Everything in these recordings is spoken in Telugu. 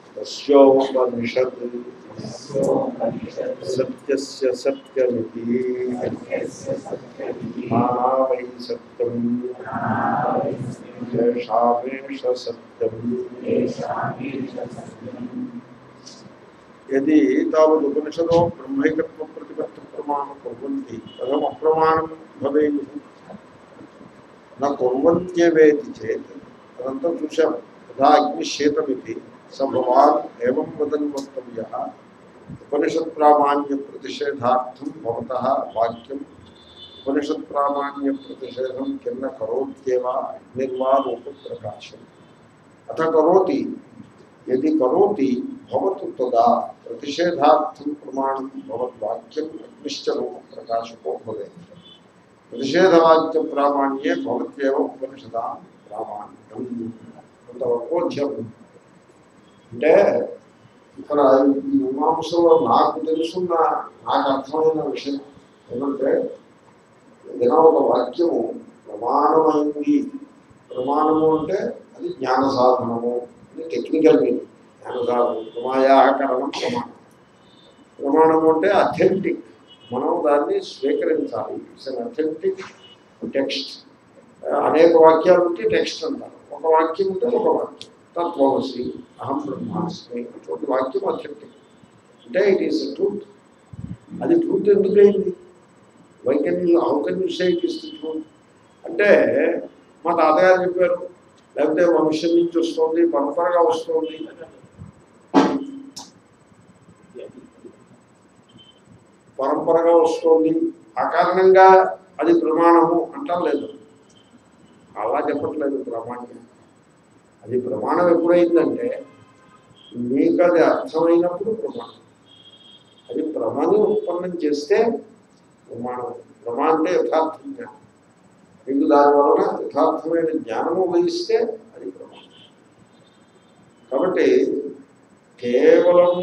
తస్యోపనిషత్ సత్యస్య సత్యమితి నానా వై సత్యం ఏషామేష సత్యం यदि तावत् उपनिषदो ब्रह्मैकत्व प्रतिपत्ति प्रमाणं कुर्वन्ति कथम् अप्रमाणं भवेयुः न कुर्वन्त्येवेति चेत् अनन्तरं చూశాం యథా అగ్నిశీతమితి స భవాన్ ఏవం వదన్ వక్తవ్యः ఉపనిషత్ ప్రామాణ్య ప్రతిషేధార్థం భవతः వాక్యం ఉపనిషత్ ప్రామాణ్య ప్రతిషేధం కింద కరోత్యేవ నిర్వా రూపప్రకాశం అథ కరోతి यदि करोति भवतु तदा प्रतिषेधार्थं प्रमाणं भवद्वाक्यम् अग्निश्च रूपप्रकाशको भवेत् प्रतिषेधवाक्यप्रामाण्ये भवत्येव उपनिषदां ప్రామాణ్యం కొంతవరకు వచ్చాము అంటే ఇక్కడ ఈ మీమాంసలో నాకు తెలుసున్న నాకు అర్థమైన విషయం ఏమంటే ఏదైనా ఒక వాక్యము ప్రమాణమైంది ప్రమాణము అంటే అది జ్ఞాన సాధనము ఇది టెక్నికల్ మీనింగ్ జ్ఞాన సాధనం ప్రమాయాకరణం ప్రమాణం ప్రమాణము అంటే అథెంటిక్ మనం దాన్ని స్వీకరించాలి ఇట్స్ అన్ అథెంటిక్ టెక్స్ట్ అనేక వాక్యాలు ఉంటే టెక్స్ట్ అంటారు ఒక వాక్యం ఉంటే ఒక వాక్యం తత్వమసి అహం బ్రహ్మాస్మి అటువంటి వాక్యం అథెంటిక్ అంటే ఇట్ ఈస్ ట్రూత్ అది ట్రూత్ ఎందుకైంది why can you how can you say it is the truth అంటే మా తాతగారు చెప్పారు లేకపోతే వంశం నుంచి వస్తుంది పరంపరగా వస్తుంది పరంపరగా వస్తుంది ఆ కారణంగా అది ప్రమాణము అంటాం లేదు అలా చెప్పట్లేదు ప్రమాణం అది ప్రమాణం ఎప్పుడైందంటే మీకు అది అర్థమైనప్పుడు ప్రమాణం అది ప్రమాణం ఉత్పన్నం చేస్తే ప్రమాణం ప్రమా అంటే యథార్థ జ్ఞానం మీకు దాని వలన యథార్థమైన జ్ఞానము వహిస్తే అది ప్రమాణం కాబట్టి కేవలము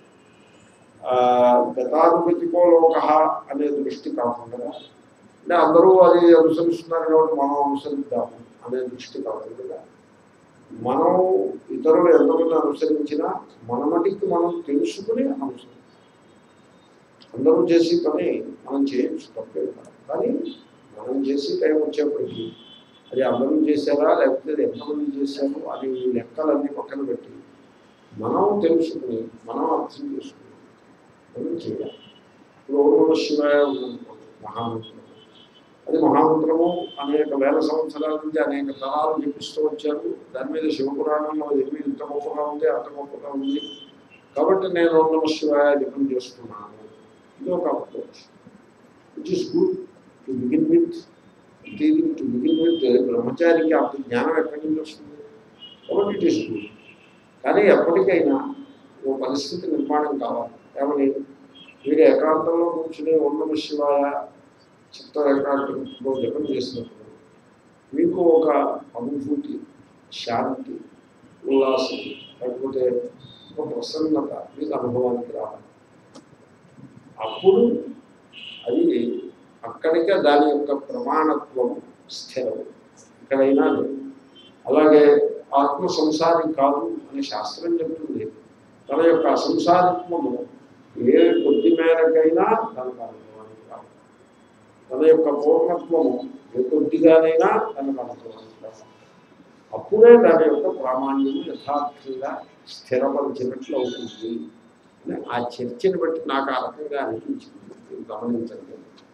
గతానుగతికో లోక అనే దృష్టి కాకుండా అంటే అందరూ అది అనుసరిస్తున్నారు కాబట్టి మనం అనుసరిద్దాము అనే దృష్టి కాకుండా మనం ఇతరులు ఎంతమంది అనుసరించినా మన మటుకి మనం తెలుసుకుని అనుసరించాలి అందరూ చేసి పని మనం చేయొచ్చు తప్పే కాదు కానీ మనం చేసి టైం వచ్చేప్పటికి అది అందరూ చేశారా లేకపోతే ఎంతమంది చేశారు అది లెక్కలన్నీ పక్కన పెట్టి మనం తెలుసుకుని మనం అర్థం చేసుకుని మనం చేయాలి ఇప్పుడు ఓం నమ శివాయ ఉందనుకోండి మహామంత్రం అది మహామంత్రము అనేక వేల సంవత్సరాల నుంచి అనేక తరాలు జపిస్తూ వచ్చారు దాని మీద శివపురాణంలో ఏమి ఇంత గొప్పగా ఉంది అంత గొప్పగా ఉంది కాబట్టి నేను ఓం నమ శివాయ జపం చేస్తున్నాను ఇది ఒక approach which is good to begin with to begin with బ్రహ్మచారికి అంత జ్ఞానం ఎక్కడి నుంచి వస్తుంది కాబట్టి ఇట్ ఈస్ గుడ్ కానీ ఎప్పటికైనా ఓ పరిస్థితి నిర్మాణం కావాలి ఏమని మీరు ఏకాంతంలో కూర్చుని ఓం నమ శివాయ చిత్త ఏకాంతంలో జపం చేసినప్పుడు మీకు ఒక అనుభూతి శాంతి ఉల్లాసం లేకపోతే ఒక ప్రసన్నత మీకు అనుభవానికి రావాలి అప్పుడు అది అక్కడికే దాని యొక్క ప్రమాణత్వం స్థిరం ఎక్కడైనా లేదు అలాగే ఆత్మ సంసారి కాదు అని శాస్త్రం చెప్తుంది తన యొక్క అసంసారిత్వము ఏ కొద్ది మేరకైనా దానికి అనుభవానికి రాదు తన యొక్క పూర్ణత్వము ఏ కొద్దిగానైనా దానికి అనుభవానికి రాదు అప్పుడే దాని యొక్క ప్రామాణ్యము యథార్థంగా స్థిరపరిచినట్లు అవుతుంది అని ఆ చర్చని బట్టి నాకు ఆ రకంగా అనిపించింది మీరు గమనించండి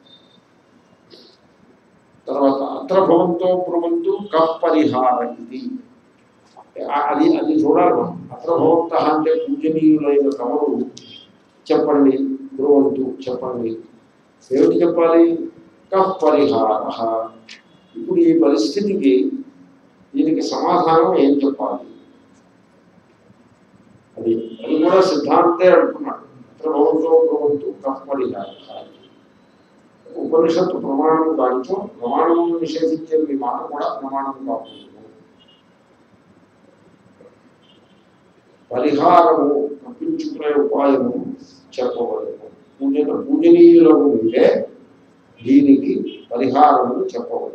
తర్వాత అత్ర భవంతో బ్రువంతు కః పరిహార ఇది అది అది చూడాలి మనం అత్ర భవంత అంటే పూజనీయులైన తమరు చెప్పండి బ్రువంతు చెప్పండి ఏమిటి చెప్పాలి కః పరిహార ఇప్పుడు ఈ పరిస్థితికి దీనికి సమాధానం ఏం చెప్పాలి అది అది కూడా సిద్ధాంతే అంటున్నాడు అత్ర భవంతో బ్రువంతు కః పరిహార ఉపనిషత్తు ప్రమాణం దాంట్లో ప్రమాణమును నిషేధించే మీ మాట కూడా ప్రమాణం కాకుండా పరిహారము తప్పించుకునే ఉపాయము చెప్పవలేదు పూజన పూజనీయులకు మీరే దీనికి పరిహారమును చెప్పవలేదు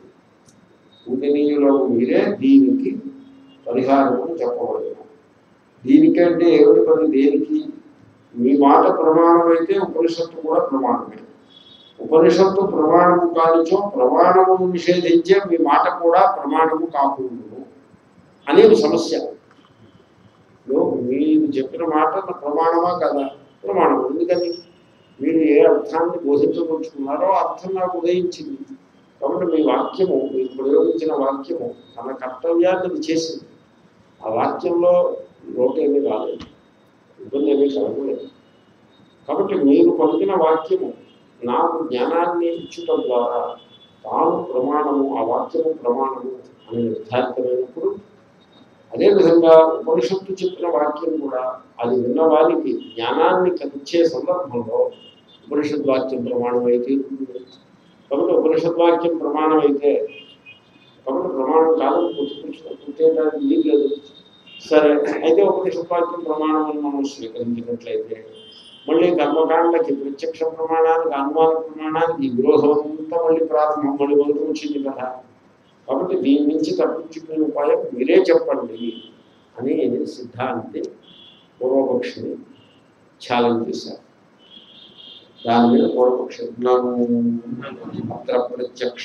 పూజనీయులకు మీరే దీనికి పరిహారమును చెప్పవలేదు దీనికంటే ఏమిటి పని దేనికి మీ మాట ప్రమాణమైతే ఉపనిషత్తు కూడా ప్రమాణమే ఉపనిషత్తు ప్రమాణము కానిచో ప్రమాణమును నిషేధించే మీ మాట కూడా ప్రమాణము కాకూడదు అనేది సమస్య ఇప్పుడు మీరు చెప్పిన మాట నా ప్రమాణమా కదా ప్రమాణం ఎందుకని మీరు ఏ అర్థాన్ని బోధించదలుచుకున్నారో ఆ అర్థం నాకు ఉదయించింది కాబట్టి మీ వాక్యము మీరు ప్రయోగించిన వాక్యము తన కర్తవ్యాన్ని అది చేసింది ఆ వాక్యంలో లోటేమీ రాలేదు ఇబ్బంది ఏమీ కలగలేదు కాబట్టి మీరు పలికిన వాక్యము నాకు జ్ఞానాన్ని ఇచ్చటం ద్వారా తాను ప్రమాణము ఆ వాక్యము ప్రమాణము అని నిర్ధారితమైనప్పుడు అదేవిధంగా ఉపనిషత్తు చెప్పిన వాక్యం కూడా అది విన్న వారికి జ్ఞానాన్ని కలిగించే సందర్భంలో ఉపనిషత్ వాక్యం ప్రమాణం అయితే ఉంటుంది. కాబట్టి ఉపనిషత్ వాక్యం ప్రమాణం అయితే కాబట్టి ప్రమాణం కాదని పుట్టుకుంటే వీలు లేదు సరే అయితే ఉపనిషత్ వాక్యం ప్రమాణం అని మనం స్వీకరించినట్లయితే మళ్ళీ కర్మకాండకి ప్రత్యక్ష ప్రమాణానికి అనుమాన ప్రమాణానికి ఈ విరోధం అంతా మళ్ళీ ప్రారంభం మళ్ళీ మొదటి వచ్చింది కదా కాబట్టి దీని నుంచి తప్పించుకునే ఉపాయం మీరే చెప్పండి అని సిద్ధాంతి పూర్వపక్షిని ఛాలెంజ్ చేశారు దాని మీద పూర్వపక్షి నన్ను అత్ర ప్రత్యక్ష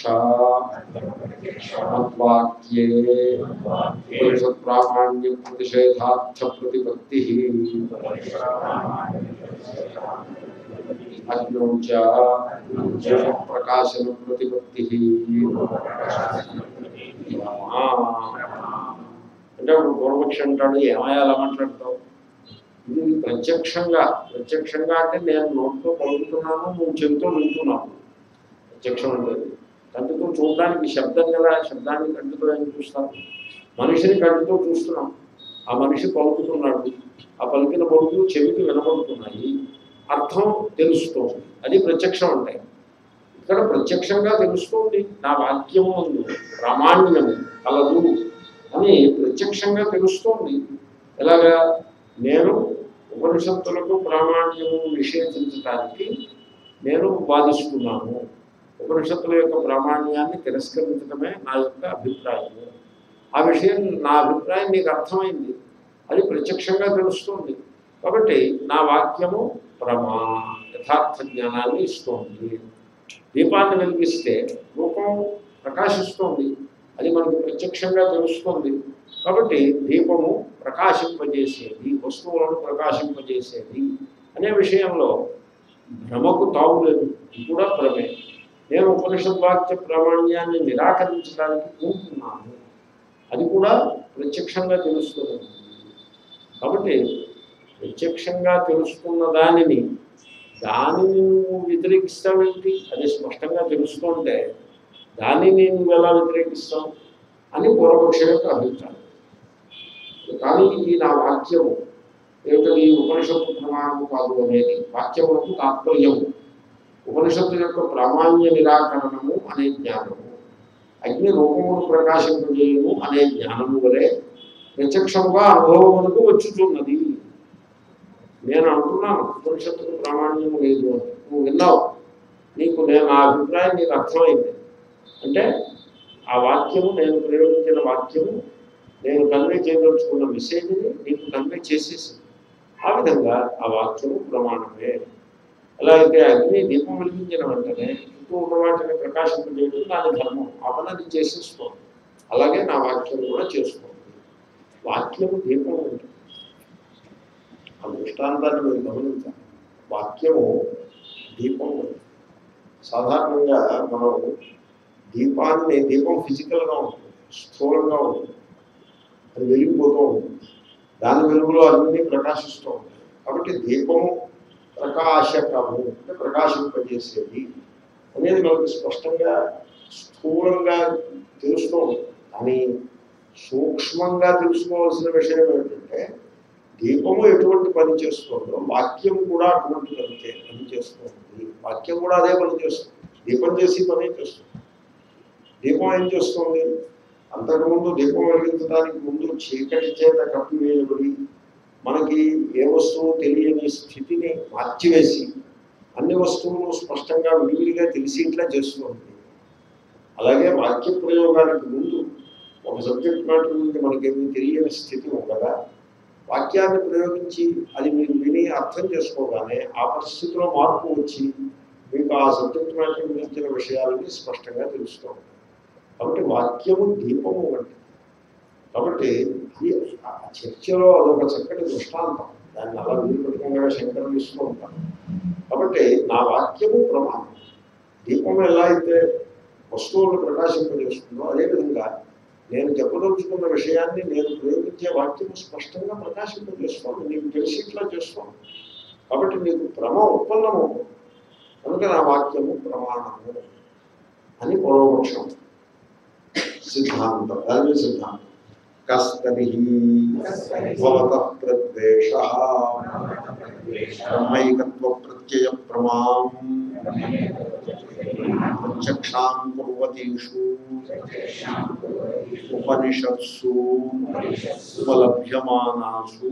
మత్వాక్యే ఉపనిషత్ ప్రామాణ్య ప్రతిషేధార్థ ప్రతిపత్తి అగ్నౌచ ప్రకాశన ప్రతిపత్తి అంటే ఇప్పుడు పూర్వపక్షి అంటాడు ఏమయ్యా అలా మాట్లాడతావు ఇది ప్రత్యక్షంగా ప్రత్యక్షంగా అంటే నేను నోటితో పలుకుతున్నాను నువ్వు చెవితో వింటున్నావు ప్రత్యక్షం అంటే కంటితో చూడడానికి శబ్దం కదా శబ్దాన్ని కంటితో ఏం చూస్తాం మనిషిని కంటితో చూస్తున్నాం ఆ మనిషి పలుకుతున్నాడు ఆ పలికిన పలుకులు చెవికి వినబడుతున్నాయి అర్థం తెలుస్తోంది అది ప్రత్యక్షం అంటే ఇక్కడ ప్రత్యక్షంగా తెలుస్తోంది నా వాక్యము అందు ప్రామాణ్యము కలదు అని ప్రత్యక్షంగా తెలుస్తోంది ఎలాగా నేను ఉపనిషత్తులకు ప్రామాణ్యము నిషేధించడానికి నేను వాదిస్తున్నాను ఉపనిషత్తుల యొక్క ప్రామాణ్యాన్ని తిరస్కరించడమే నా యొక్క అభిప్రాయము ఆ విషయం నా అభిప్రాయం నీకు అర్థమైంది అది ప్రత్యక్షంగా తెలుస్తుంది కాబట్టి నా వాక్యము ప్రమా యథార్థ జ్ఞానాన్ని ఇస్తోంది దీపాన్ని వెలిగిస్తే రూపం ప్రకాశిస్తోంది అది మనకు ప్రత్యక్షంగా తెలుస్తుంది కాబట్టి దీపము ప్రకాశింపజేసేది వస్తువులను ప్రకాశింపజేసేది అనే విషయంలో భ్రమకు తావు లేదు ఇది కూడా భ్రమే నేను ఉపనిషద్ వాక్య ప్రామాణ్యాన్ని నిరాకరించడానికి కూర్చున్నాను అది కూడా ప్రత్యక్షంగా తెలుస్తుంది కాబట్టి ప్రత్యక్షంగా తెలుస్తున్న దానిని దానిని నువ్వు వ్యతిరేకిస్తావేంటి అది స్పష్టంగా తెలుస్తుంటే దానిని నువ్వు ఎలా వ్యతిరేకిస్తావు అని పూర్వపక్ష యొక్క అభిప్రాయం కానీ ఈ నా వాక్యము ఏమిటది ఈ ఉపనిషత్తు ప్రమాణము కాదు అనేది వాక్యములకు తాత్పర్యము ఉపనిషత్తు యొక్క ప్రామాణ్య నిరాకరణము అనే జ్ఞానము అగ్ని రూపమును ప్రకాశింపజేయము అనే జ్ఞానము వలె ప్రత్యక్షముగా అనుభవమునకు వచ్చుచున్నది నేను అంటున్నాను ఉపనిషత్తుకు ప్రామాణ్యము లేదు అని నువ్వు విన్నావు నీకు నేను నా అభిప్రాయం నీకు అర్థమైంది అంటే ఆ వాక్యము నేను ప్రయోగించిన వాక్యము నేను కన్వే చేయదలుచుకున్న మెసేజ్ని నీకు కన్వే చేసేసింది ఆ విధంగా ఆ వాక్యము ప్రమాణమే ఎలా అయితే అగ్ని దీపం వెలిగించిన వెంటనే చుట్టూ ఉన్న వాటిని ప్రకాశింపజేయడం దాని ధర్మం ఆ పని అది చేసేసుకోండి అలాగే నా వాక్యం కూడా చేసుకోండి వాక్యము దీపం ఉంటుంది ఆ దృష్టాంతాన్ని మీరు గమనించాలి వాక్యము దీపం ఉంటుంది సాధారణంగా మనం దీపాన్ని దీపం ఫిజికల్గా ఉంటుంది స్థూలంగా ఉంటుంది అది వెలిగిపోతూ ఉంటుంది దాని వెలుగులో అన్నీ ప్రకాశిస్తూ ఉంటాయి కాబట్టి దీపము ప్రకాశకము అంటే ప్రకాశింపజేసేది అనేది మనకు స్పష్టంగా స్థూలంగా తెలుస్తూ ఉంటుంది కానీ సూక్ష్మంగా తెలుసుకోవాల్సిన విషయం ఏంటంటే దీపము ఎటువంటి పని చేస్తుందో వాక్యం కూడా అటువంటి పని చే పని చేస్తుంది వాక్యం కూడా అదే పని చేస్తుంది దీపం చేసి పని చేస్తుంది దీపం ఏం చేస్తుంది అంతకుముందు దీపం వెలిగించడానికి ముందు చీకటి చేత కప్పివేయబడి మనకి ఏ వస్తువు తెలియని స్థితిని మార్చివేసి అన్ని వస్తువులు స్పష్టంగా విడివిడిగా తెలిసి ఇట్లా చేస్తుంది అలాగే వాక్య ప్రయోగానికి ముందు ఒక సబ్జెక్ట్ మ్యాటర్ నుండి మనకేమీ తెలియని స్థితి ఉండగా వాక్య వాక్యాన్ని ప్రయోగించి అది మీరు విని అర్థం చేసుకోగానే ఆ పరిస్థితిలో మార్పు వచ్చి మీకు ఆ సబ్జెక్ట్ మ్యాటర్ గురించిన విషయాలని స్పష్టంగా తెలుస్తూ ఉంటాయి కాబట్టి వాక్యము దీపము వంటి కాబట్టి ఈ ఆ చర్చలో అదొక చక్కటి దృష్టాంతం దాన్ని అలా వీలుపెట్టకుండా శంకరం ఇస్తూ ఉంటాను కాబట్టి నా వాక్యము ప్రమాణం దీపం ఎలా అయితే వస్తువులను ప్రకాశింపజేస్తుందో అదేవిధంగా నేను చెప్పదలుచుకున్న విషయాన్ని నేను ప్రయోగించే వాక్యము స్పష్టంగా ప్రకాశింపజేస్తాను నీకు తెలిసి ఇట్లా చేస్తాను కాబట్టి నీకు భ్రమ ఉత్పన్నమవుతుంది కనుక నా వాక్యము ప్రమాణము అని పూర్వపక్షం సిద్ధాంతం దాని సిద్ధాంతం కస్తరి భవత ప్రద్వేష బ్రహ్మైకత్వ ప్రత్యయ ప్రమాం ప్రత్యక్షాం కుర్వతీషు ఉపనిషత్సు ఉపలభ్యమానాసు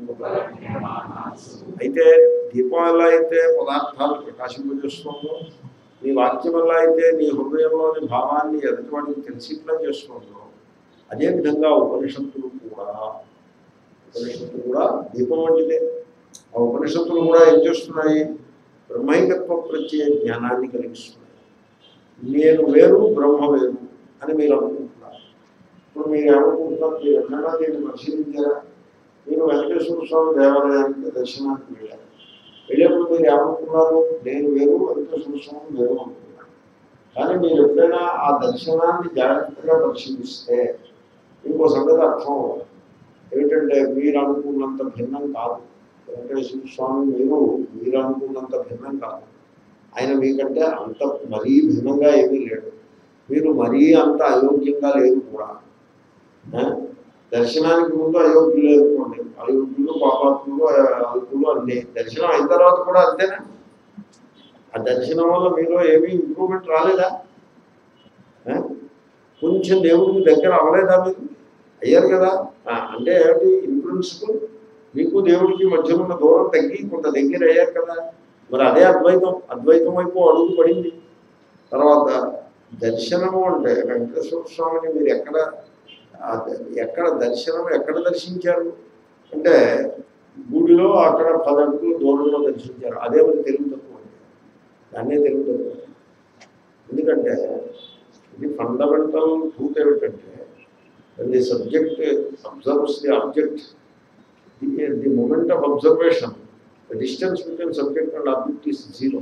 అయితే దీపం ఎలా అయితే పదార్థాలు ప్రకాశింపజేస్తుందో నీ వాక్యం వల్ల అయితే నీ హృదయంలోని భావాన్ని ఎదుటివాడికి తెలిసిట్లా చేస్తుందో అదేవిధంగా ఉపనిషత్తులు కూడా ఉపనిషత్తులు కూడా దీపం వంటిదే ఆ ఉపనిషత్తులు కూడా ఏం చేస్తున్నాయి బ్రహ్మైకత్వ ప్రత్యయ జ్ఞానాన్ని కలిగిస్తున్నాయి నేను వేరు బ్రహ్మ వేరు అని మీరు అనుకుంటున్నారు ఇప్పుడు మీరు ఏమనుకుంటున్నారు మీరు ఎక్కడన్నా దీన్ని పరిశీలించారా మీరు వెంకటేశ్వర స్వామి దేవాలయానికి దర్శనానికి వెళ్ళారు వెళ్ళేప్పుడు మీరు ఏమనుకున్నారు నేను వేరు వెంకటేశ్వర స్వామి వేరు అనుకున్నారు కానీ మీరు ఎప్పుడైనా ఆ దర్శనాన్ని జాగ్రత్తగా పరిశీలిస్తే ఇంకో సంగతి అర్థం అవ్వాలి ఏమిటంటే మీరు అనుకున్నంత భిన్నం కాదు వెంకటేశ్వర స్వామి మీరు మీరు అనుకున్నంత భిన్నం కాదు ఆయన మీకంటే అంత మరీ భిన్నంగా ఏమీ లేడు మీరు మరీ అంత అయోగ్యంగా లేదు కూడా ఆ? దర్శనానికి ముందు అయోగ్యులు అనుకోండి అయోగ్యులు పాపాత్ములు అల్పులు అన్నీ దర్శనం అయిన తర్వాత కూడా అంతేనా ఆ దర్శనం వల్ల మీలో ఏమీ ఇంప్రూవ్మెంట్ రాలేదా ఆ? కొంచెం దేవుడికి దగ్గర అవ్వలేదా మీరు అయ్యారు కదా ఆ, అంటే ఏమిటి ఇన్ ప్రిన్సిపల్ మీకు దేవుడికి మధ్య ఉన్న దూరం తగ్గి కొంత దగ్గర అయ్యారు కదా మరి అదే అద్వైతం అద్వైతం వైపు అడుగు పడింది తర్వాత దర్శనము అంటే వెంకటేశ్వర స్వామిని మీరు ఎక్కడ ఆ ద- ఎక్కడ దర్శనం ఎక్కడ దర్శించారు అంటే గుడిలో అక్కడ పది అడుగులు దూరంలో దర్శించారు అదే మరి తెలుగు తక్కువ అండి దాన్నే తెలుగు తక్కువ ఎందుకంటే ఇది ఫండమెంటల్ ట్రూత్ ఏమిటంటే the subject observes the object the, the moment of observation, the distance between subject and object is zero.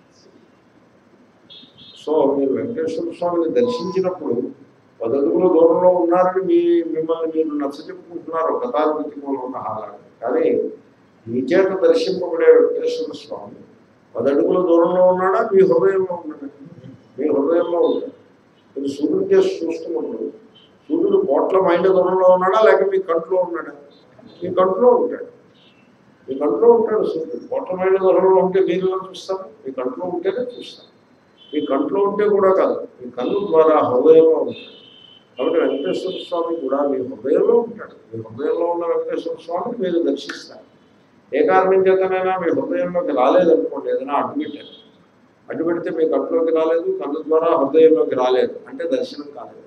So మీరు వెంకటేశ్వర స్వామిని దర్శించినప్పుడు పదడుగుల దూరంలో ఉన్నారని మీ మిమ్మల్ని మీరు నచ్చ చెప్పుకుంటున్నారు గతానుగతికంలో ఉన్న హాలాగా కానీ మీ చేత దర్శింపబడే వెంకటేశ్వర స్వామి పదడుగుల దూరంలో ఉన్నాడా మీ హృదయంలో ఉన్నాడా మీ హృదయంలో ఉన్నాడు మీరు సూర్యుడి చేసి చూస్తున్నప్పుడు సూర్యుడు కోట్ల మైండ్ దూరంలో ఉన్నాడా లేక మీ కంట్లో ఉన్నాడా మీ కంట్లో ఉంటాడు మీ కంట్లో ఉంటాడు సూర్యుడు కోటమైన దూరంలో ఉంటే మీరు ఎలా చూస్తారు మీ కంట్లో ఉంటేనే చూస్తారు మీ కంట్లో ఉంటే కూడా కాదు మీ కన్ను ద్వారా హృదయంలో ఉంటాడు కాబట్టి వెంకటేశ్వర స్వామి కూడా మీ హృదయంలో ఉంటాడు మీ హృదయంలో ఉన్న వెంకటేశ్వర స్వామిని మీరు దర్శిస్తారు ఏ కారణం చేతనైనా మీ హృదయంలోకి రాలేదనుకోండి ఏదైనా అడ్డు పెట్టారు అడ్డు పెడితే మీ కంట్లోకి రాలేదు కన్ను ద్వారా హృదయంలోకి రాలేదు అంటే దర్శనం కాలేదు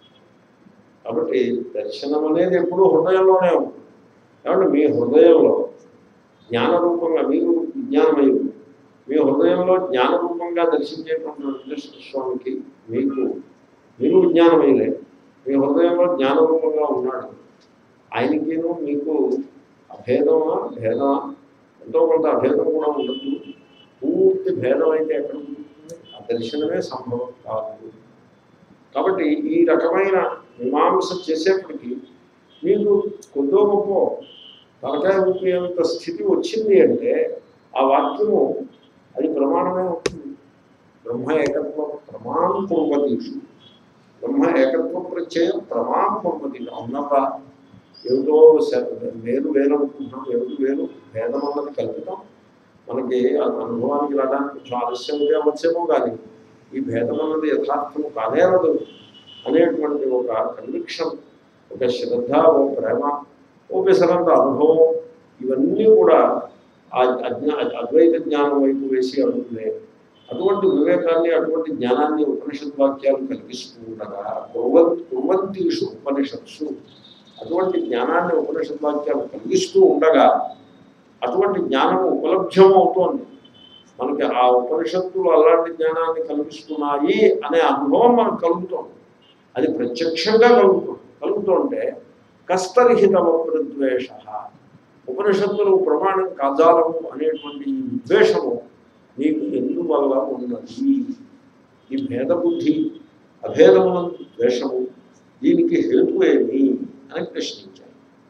కాబట్టి దర్శనం అనేది ఎప్పుడూ హృదయంలోనే ఉంటుంది కాబట్టి మీ హృదయంలో జ్ఞానరూపంగా మీరు విజ్ఞానమయులు మీ హృదయంలో జ్ఞానరూపంగా దర్శించేటువంటి వెంకటేశ్వర స్వామికి మీకు మీరు విజ్ఞానమయులే మీ హృదయంలో జ్ఞానరూపంగా ఉన్నాడు ఆయనకిను మీకు అభేదమా భేదమా ఎంతో కొంత అభేదం కూడా ఉండదు పూర్తి భేదం అయితే ఎక్కడ ఉంటుంది ఆ దర్శనమే సంభవం కాదు కాబట్టి ఈ రకమైన మీమాంస చేసేప్పటికీ మీకు కొద్దో గొప్ప తలకాయ ఊపేంత స్థితి వచ్చింది అంటే ఆ వాక్యము అది ప్రమాణమే ఉంటుంది బ్రహ్మ ఏకత్వ ప్రమాణం పూర్వతీషు బ్రహ్మ ఏకత్వ ప్రత్యయం ప్రమాణం పూర్వతీషు అవునరా ఏమిటో శ- వేరు వేరు అనుకుంటున్నాం ఏమిటి వేరు భేదం అన్నది కల్పితం మనకి ఆ అనుభవానికి రావడానికి కొంచెం ఆలస్యం ఉంటే వచ్చేమో కానీ ఈ భేదం అన్నది యథార్థము కానే రాదు అనేటువంటి ఒక కన్విక్షన్ ఒక శ్రద్ధ ఓ ప్రేమ ఓ విసరంత అనుభవం ఇవన్నీ కూడా ఆ అజ్ఞా అద్వైత జ్ఞానం వైపు వేసి అడుగుతున్నాయి అటువంటి వివేకాన్ని అటువంటి జ్ఞానాన్ని ఉపనిషత్ వాక్యాలు కలిగిస్తూ ఉండగా కుర్వ కుర్వంతీషు ఉపనిషత్సు అటువంటి జ్ఞానాన్ని ఉపనిషత్ వాక్యాలు కలిగిస్తూ ఉండగా అటువంటి జ్ఞానము ఉపలభ్యం అవుతోంది మనకి ఆ ఉపనిషత్తులు అలాంటి జ్ఞానాన్ని కల్పిస్తున్నాయి అనే అనుభవం మనకు కలుగుతోంది అది ప్రత్యక్షంగా కలుగుతుంది కలుగుతుంటే కస్తరిహితమ ప్రద్వేష ఉపనిషత్తులు ప్రమాణం కాజాలము అనేటువంటి ఈ విద్వేషము నీకు ఎందువల్ల ఉన్నది ఈ భేద బుద్ధి అభేదమున ద్వేషము దీనికి హేతు ఏమి అని ప్రశ్నించారు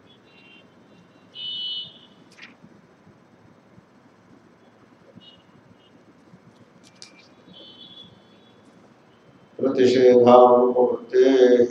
ప్రతిషేధానుపత్తే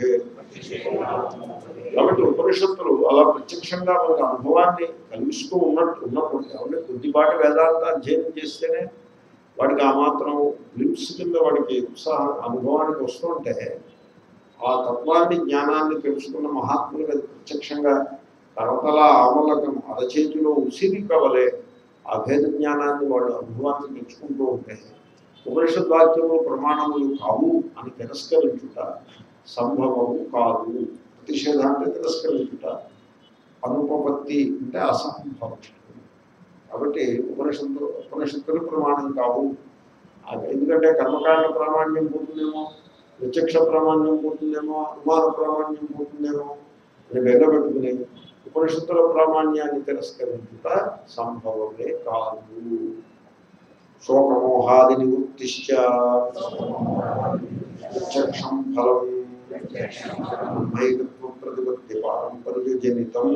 కాబట్టి ఉపనిషత్తులు అలా ప్రత్యక్షంగా మనకు అనుభవాన్ని కలిగిస్తూ ఉన్నట్టు ఉన్నప్పుడు కాబట్టి కొద్దిపాటి వేదాంత అధ్యయనం చేస్తేనే వాడికి ఆ మాత్రం లిప్స్ కింద వాడికి ఉత్సాహం అనుభవానికి వస్తుంటే ఆ తత్వాన్ని జ్ఞానాన్ని తెలుసుకున్న మహాత్ములు అది ప్రత్యక్షంగా కరతల ఆమలకం అరచేతిలో ఉసిరి కవలే ఆ భేద జ్ఞానాన్ని వాళ్ళు అనుభవాన్ని తెచ్చుకుంటూ ఉంటే ఉపనిషత్ వాక్యములు ప్రమాణములు కావు అని తిరస్కరించుట సంభవము కాదు ప్రతిషేధ అంటే తిరస్కరించుట అనుపపత్తి అంటే అసంభవం కాబట్టి ఉపనిషత్తు ఉపనిషత్తులు ప్రమాణం కావు అది ఎందుకంటే కర్మకాండ ప్రామాణ్యం పోతుందేమో ప్రత్యక్ష ప్రామాణ్యం పోతుందేమో అనుమాన ప్రామాణ్యం పోతుందేమో అని వెగబెట్టుకుని ఉపనిషత్తుల ప్రామాణ్యాన్ని తిరస్కరించుట సంభవమే కాదు శోకమోహాది నివృత్తిశ్చ ప్రత్యక్షం ఫలం బ్రహ్మైకత్వ ప్రతిపత్తి పారంపర్య జనితం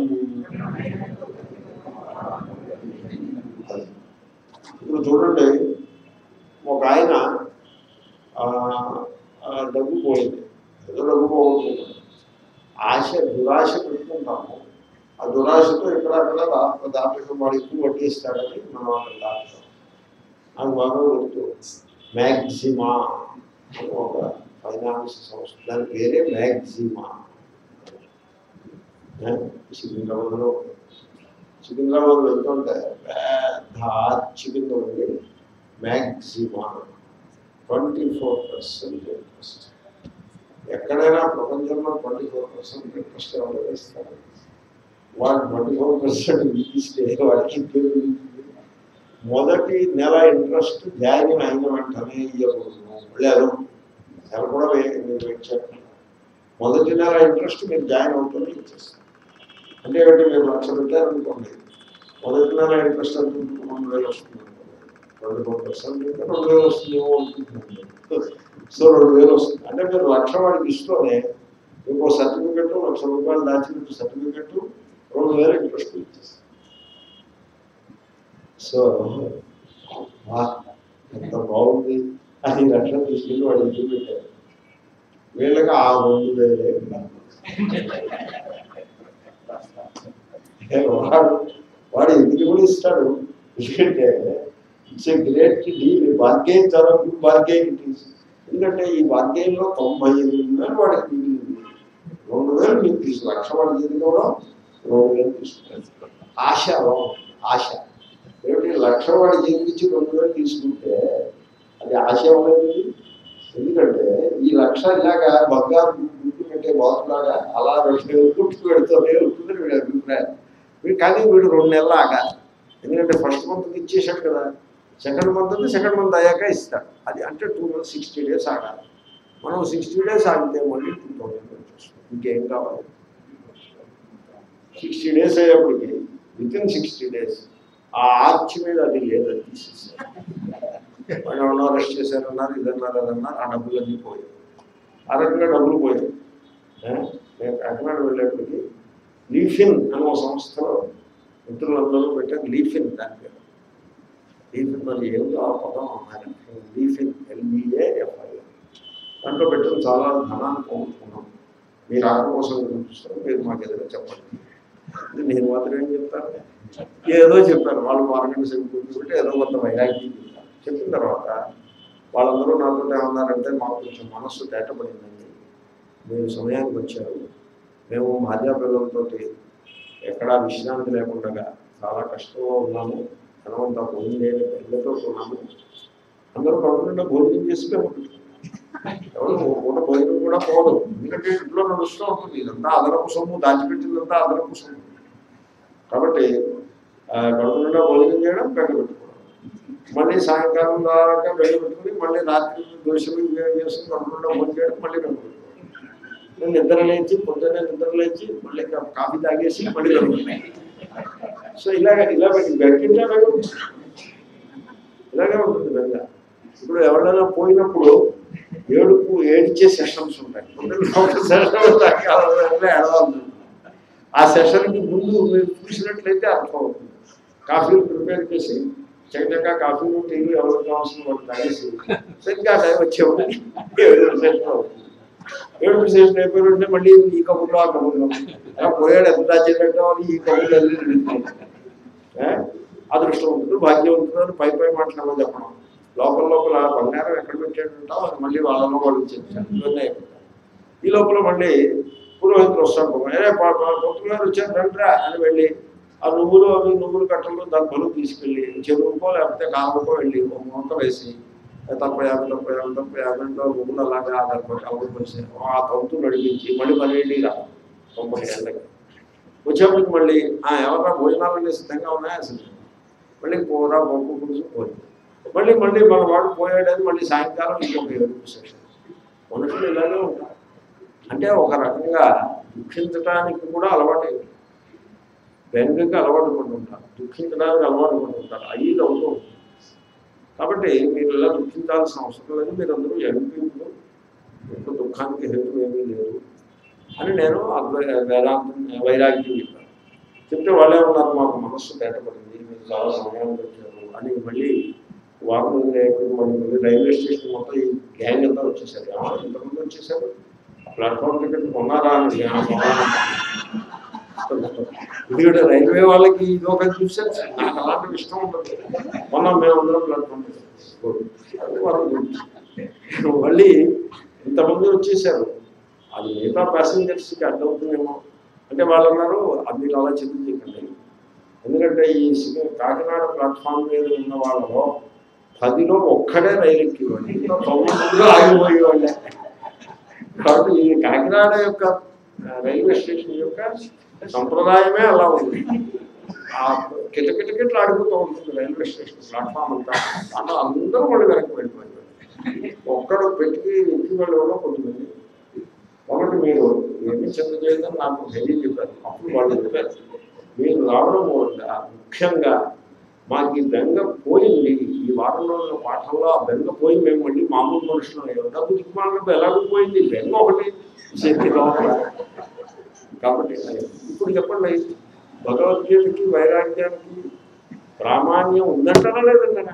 ఇప్పుడు చూడండి ఒక ఆయన ఆ, ఆ, డబ్బు పోయింది ఏదో డబ్బు పోగొట్టుకున్నాడు ఆశ దురాశ పెట్టుకుంటాము ఆ దురాశతో ఇక్కడ అక్కడ దా- దాపేసం వాడు ఎక్కువ వడ్డీస్తాడని మనం అక్కడ దాటుతాం నాకు బాగా గుర్తు మ్యాక్సిమా అని ఒక ఫైనాన్స్ సంస్థ దాని పేరే మ్యాక్సిమా ఏ? సికింద్రాబాద్లో ఉంది. సికింద్రాబాద్ వెళ్తుంటే పెద్ద ఆర్చి కింద ఉంది maximum twenty four percent interest ఎక్కడైనా ప్రపంచంలో ట్వంటీ ఫోర్ పర్సెంట్ ఇంట్రెస్ట్ ఎవరు వేస్తారు వాడు ట్వంటీ ఫోర్ పర్సెంట్ ఇస్తే వాడికి తెలియదు మొదటి నెల ఇంట్రెస్ట్ జాయిన్ అయిన వెంటనే ఇవ్వకూడదు మళ్ళీ అదో నెల కూడా వే- మీరు వెయిట్ చేయాలి మొదటి నెల ఇంట్రెస్ట్ మీరు జాయిన్ అవుతూనే ఇచ్చేస్తారు అంటే ఏమిటి మీరు లక్ష పెట్టారనుకోండి మొదటి నెల ఇంట్రెస్ట్ ఎంత ఉంటుంది? రెండు వేలు వస్తుంది అనుకోండి ట్వంటీ ఫోర్ పర్సెంట్ రెండు వేలు వస్తుందేమో అనుకుంటున్నాను సో రెండు వేలు వస్తుంది అంటే మీరు లక్ష వాడికి ఇస్తూనే మీకు సర్టిఫికెట్ లక్ష రూపాయలు దాచినట్టు సర్టిఫికెట్ రెండు వేలు ఇంట్రెస్ట్ ఇచ్చేస్తారు సో వా, ఎంత బాగుంది అది లక్షలు తీసుకెళ్ళి వాడు ఇంటికి పెట్టారు వీళ్ళకి ఆ రెండు వేలే ఏ వాడు వాడు ఎందుకు కూడా ఇస్తాడు ఎందుకంటే it's a great deal bargain చాలా గుడ్ బార్గెయిన్ ఇట్ ఈస్ ఎందుకంటే ఈ బార్గెయిన్లో తొంభై ఎనిమిది వేలు వాడికి మిగిలింది రెండు వేలు మీకు తీసు లక్ష వాడి చేతి కూడా రెండు వేలు తీసుకుంటారు ఆశ అలా ఉంటుంది ఆశ ఏమిటి లక్ష వాడి జీవించి రెండు వేలు తీసుకుంటే అది ఆశ అవ్వలేదు ఎందుకంటే ఈ లక్ష ఇలాగా బంగారు గుర్తు పెట్టే బాతులాగా అలా రెండు వేలు గుర్తు పెడుతూనే ఉంటుందని వీడి అభిప్రాయం వీడు కానీ వీడు రెండు నెలలు ఆగాలి ఎందుకంటే ఫస్ట్ మంత్ ఇచ్చేసాడు కదా సెకండ్ మంత్ అంటే సెకండ్ మంత్ అయ్యాక ఇస్తాడు అది అంటే టూ మంత్స్ సిక్స్టీ డేస్ ఆగాలి మనం సిక్స్టీ డేస్ ఆగితే మళ్ళీ టూ థౌసండ్ వచ్చేస్తుంది ఇంకేం కావాలి సిక్స్టీ డేస్ అయ్యేప్పటికి విత్ ఇన్ సిక్స్టీ డేస్ ఆ ఆర్చ్ మీద అది లేదు అది తీసేసారు వాళ్ళు ఎవరో అరెస్ట్ చేశారన్నారు ఇదన్నారు అదన్నారు ఆ డబ్బులన్నీ పోయాయి ఆ రకంగా డబ్బులు పోయాయి ఏ? నేను కాకినాడ వెళ్ళేప్పటికి లీఫిన్ అనే ఒక సంస్థలో మిత్రులందరూ పెట్టారు లీఫిన్ దాని పేరు లీఫిన్ మరి ఏమిటో ఆ పదం అన్నారు లీఫిన్ ఎల్ఈఏఎఫ్ఐ దాంట్లో పెట్టిన చాలా ధనాన్ని పోగొట్టుకున్నాం మీరు ఆట కోసం చూపిస్తారు మీరు మాకు ఏదైనా చెప్పండి ఇది నేను మాత్రం ఏం చెప్తాను ఏదో చెప్పాను వాళ్ళు మార్గంట సేపు కూర్చుంటే ఏదో కొంత వైరాగ్యం చెప్పాను చెప్పిన తర్వాత వాళ్ళందరూ నాతో ఏమన్నారంటే మాకు కొంచెం మనస్సు తేటపడిందండి మీరు సమయానికి వచ్చారు మేము మాధ్యా పిల్లలతో ఎక్కడా విశ్రాంతి లేకుండా చాలా కష్టంలో ఉన్నాము ధనవంతా భోజనం లేని పిల్లలతో ఉన్నాము అందరూ పడుకుంటే భోజనం చేసి మేము పెట్టుకున్నాం ఎవరు పూట భోజనం కూడా పోదు ఎందుకంటే ఇంట్లో నడుస్తూ ఉంటుంది ఇదంతా అదనపు సొమ్ము దాచిపెట్టిందంతా అదనపు సొమ్ము కాబట్టి ఆ, కడుపు నిండా భోజనం చేయడం బెంగ పెట్టుకోవడం మళ్ళీ సాయంకాలం దాకా బెంగ పెట్టుకుని మళ్ళీ రాత్రి దోషలు ఇవే చేసుకుని కడుపు నిండా భోజనం చేయడం మళ్ళీ బెంగ పెట్టుకోవడం నేను నిద్ర లేచి పొద్దున్నే నిద్ర లేచి మళ్ళీ కా- కాఫీ తాగేసి మళ్ళీ కడుగుతున్నాయి సో ఇలాగ ఇలా బెంకించా బెంగ ఉంటుంది. ఇలాగే ఉంటుంది బెంగ ఇప్పుడు ఎవరైనా పోయినప్పుడు ఏడుపు ఏడిచే సెషన్స్ ఉంటాయి పొద్దున్న ఒక సెషన్ సాయంకాలం ఏడవాలి ఆ సెషన్కి ముందు మీరు చూసినట్లయితే అర్థం అవుతుంది కాఫీలు ప్రిపేర్ చేసి చక్కగా కాఫీలు టీలు ఎవరికి కావాల్సిన వాళ్ళు తాగేసి సరిగ్గా ఆ టైం వచ్చేవాడు ఏడు సెషన్ అవుతుంది ఏడు సెషన్ అయిపోయి ఉంటే మళ్ళీ ఈ కబుర్లో ఆ కబుర్లో అలా పోయాడు ఎంత దాచేటట్టు అని ఈ కబుర్లు అన్ని వింటున్నాడు. ఏ? అదృష్టం ఉంటుంది భాగ్యం ఉంటుంది అని పై పై మాట్లాడమో చెప్పడం లోపల లోపల బంగారం ఎక్కడ పెట్టేటంటావు అది మళ్ళీ వాళ్ళలో వాళ్ళు చెప్తారు ఇవన్నీ అయిపోతాయి ఈ లోపల మళ్ళీ పురోహితులు వస్తాడు పాపం. ఏ పా- పా- పంతులు గారు వచ్చారు రండిరా అని వెళ్ళి ఆ నువ్వులు అవి నువ్వులు కట్టలు దాని బలు తీసుకెళ్ళి చెరువుకో లేకపోతే కాలువకో వెళ్ళి ఒక మూత వేసి తప్ప యాభై తప్ప యాభై తప్ప యాభైలో నువ్వులు అలాగే ఆ దాని కలవ పోసి ఆ తంతు నడిపించి మళ్ళీ పన్నెండు రా తొంభై ఏళ్ళకి వచ్చేప్పటికి మళ్ళీ ఆ ఎవరన్నా భోజనాలు సిద్ధంగా ఉన్నాయా అసలు మళ్ళీ కూర పప్పు పులుసు భోజనం మళ్ళీ మళ్ళీ మన వాడు పోయాడని మళ్ళీ సాయంకాలం ఇంకొక ఏడుపు సెషన్ మనుషులు ఇలాగే ఉంటారు అంటే ఒక రకంగా దుఃఖించడానికి కూడా అలవాటు బెంగకి అలవాటు పడి ఉంటారు దుఃఖించడానికి అలవాటు పడి ఉంటారు అయ్యి అవుతూ ఉంటుంది కాబట్టి మీరు ఇలా దుఃఖించాల్సిన అవసరం లేదు మీరందరూ ఎంపీలు యొక్క దుఃఖానికి హేతు ఏమీ లేదు అని నేను అద్వై వేదాంతం వైరాగ్యం చెప్పాను చెప్తే వాళ్ళే ఉన్నారు మాకు మనస్సు బయటపడింది మీరు చాలా సమయం వచ్చారు అని మళ్ళీ వారం రోజులు మళ్ళీ మళ్ళీ రైల్వే స్టేషన్ మొత్తం ఈ గ్యాంగ్ అంతా వచ్చేసారు "ఆ, ఇంతమంది వచ్చేసారు ప్లాట్ఫామ్ టికెట్ కొన్నారా అని "ఆ, కొన్నాను." ఇది కూడా రైల్వే వాళ్ళకి ఇది ఒక చూసారు నాకు అలాంటి ఇష్టం ఉంటుంది మొన్న మేము అందరం ప్లాట్ఫామ్ టికెట్ అది వాళ్ళ గురించి. మళ్ళీ ఇంతమంది వచ్చేసారు అది మిగతా ప్యాసింజర్స్కి అడ్డవుతుందేమో అంటే వాళ్ళు అన్నారు అది మీరు అలా చింతించకండి ఎందుకంటే ఈ సి- కాకినాడ ప్లాట్ఫామ్ మీద ఉన్న వాళ్ళలో పదిలో ఒక్కడే రైలు ఎక్కివ్వండి తొమ్మిది మందిలో ఆగిపోయేవాళ్ళే కాబట్టి ఈ కాకినాడ యొక్క ఆ, రైల్వే స్టేషన్ యొక్క సంప్రదాయమే అలా ఉంది ఆ కిటకిటకిట్లు ఆడిపోతూ ఉంటుంది రైల్వే స్టేషన్ ప్లాట్ఫామ్ అంతా అలా అందరూ వాళ్ళు వెనక్కి వెళ్ళిపోయారు ఒక్కడు పెట్టి ఎక్కి వెళ్ళడంలో కొంతమంది కాబట్టి మీరు ఏమి చింత చేయదని నాకు హెవీ చెప్పారు అప్పుడు వాళ్ళు చెప్పారు మీరు రావడం వల్ల ముఖ్యంగా మాకు ఈ బెంగ పోయింది ఈ వారం రోజుల పాఠంలో ఆ బెంగ పోయి మేము మళ్ళీ మామూలు మనుషులు అయ్యాం డబ్బు దిక్కుమాలకు ఎలాగో పోయింది బెంగ ఒకటి శక్తి లోపల కాబట్టి ఇప్పుడు చెప్పండి భగవద్గీతకి వైరాగ్యానికి ప్రామాణ్యం ఉందంటారా లేదంటారా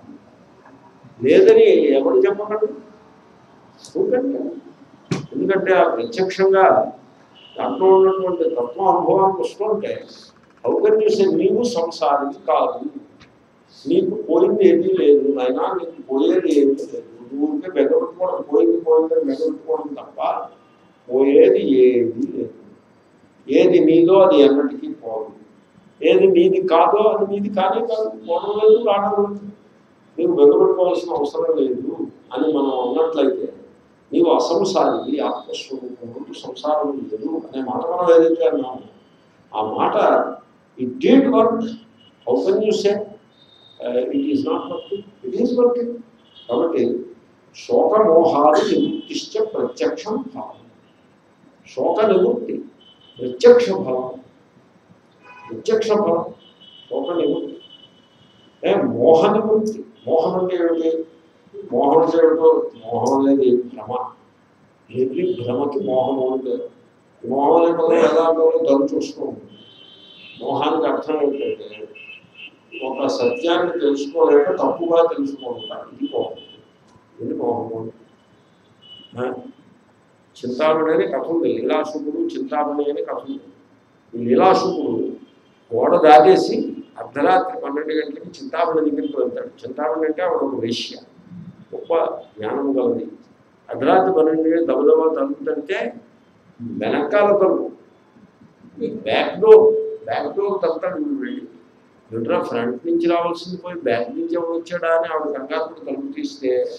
లేదని ఎవరు చెప్పగలరు ఎందుకంటే ఎందుకంటే ఆ ప్రత్యక్షంగా దాంట్లో ఉన్నటువంటి తత్వం అనుభవానికి వస్తుంటే అవకర్యసే నీవు సంసారికి కాదు నీకు పోయింది ఏమీ లేదు అయినా నీకు పోయేది ఏమీ లేదు నువ్వు ఉంటే బెగపెట్టుకోవడం పోయింది పోయిందని బెగపెట్టుకోవడం తప్ప పోయేది ఏది లేదు ఏది నీదో అది ఎన్నటికీ పోదు ఏది నీది కాదో అది నీది కానే కాదు పోవడం లేదు రావడం లేదు నీవు బెగపెట్టుకోవాల్సిన అవసరం లేదు అని మనం అన్నట్లయితే నీవు అసంసారి ఆత్మస్వరూపము సంసారం లేదు అనే మాట మనం ఏదైతే అన్నాము ఆ మాట it did work how can you say it is not working it is working కాబట్టి శోక మోహాలు నివృత్తిశ్చ ప్రత్యక్షం ఫలం శోక నివృత్తి ప్రత్యక్ష ఫలం ప్రత్యక్ష ఫలం శోక నివృత్తి ఏ మోహ నివృత్తి మోహం అంటే ఏమిటి మోహం అంటే ఏమిటో మోహం అనేది భ్రమ ఎవ్రీ భ్రమకి మోహం అంటే మోహం అనే పదం ఎలా ఉంటుందో దాన్ని చూస్తూ ఉంటుంది మోహానికి అర్థం ఏంటంటే ఒక సత్యాన్ని తెలుసుకోలేక తప్పుగా తెలుసుకుంటారు ఇది మోహం ఇది మోహము ఆ? చింతామణి అని కథ ఉంది లీలాసుకుడు చింతామణి అని కథ ఉంది ఈ లీలాసుకుడు గోడ దాటేసి అర్ధరాత్రి పన్నెండు గంటలకి చింతామణి దగ్గరికి వెళ్తాడు చింతామణి అంటే ఆవిడ ఒక వేశ్య గొప్ప జ్ఞానం గలది అర్ధరాత్రి పన్నెండు గంటలు దబదబా తలుపు తడితే వెనకాల తలుపు బ్యాక్ డోర్ బ్యాక్ డోర్ తప్పుతాడు వీడు వెళ్ళి వీడురా ఫ్రంట్ నుంచి రావాల్సింది పోయి బ్యాక్ నుంచి ఎవరు వచ్చాడా అని ఆవిడ కంగారు పడి తలుపు తీస్తే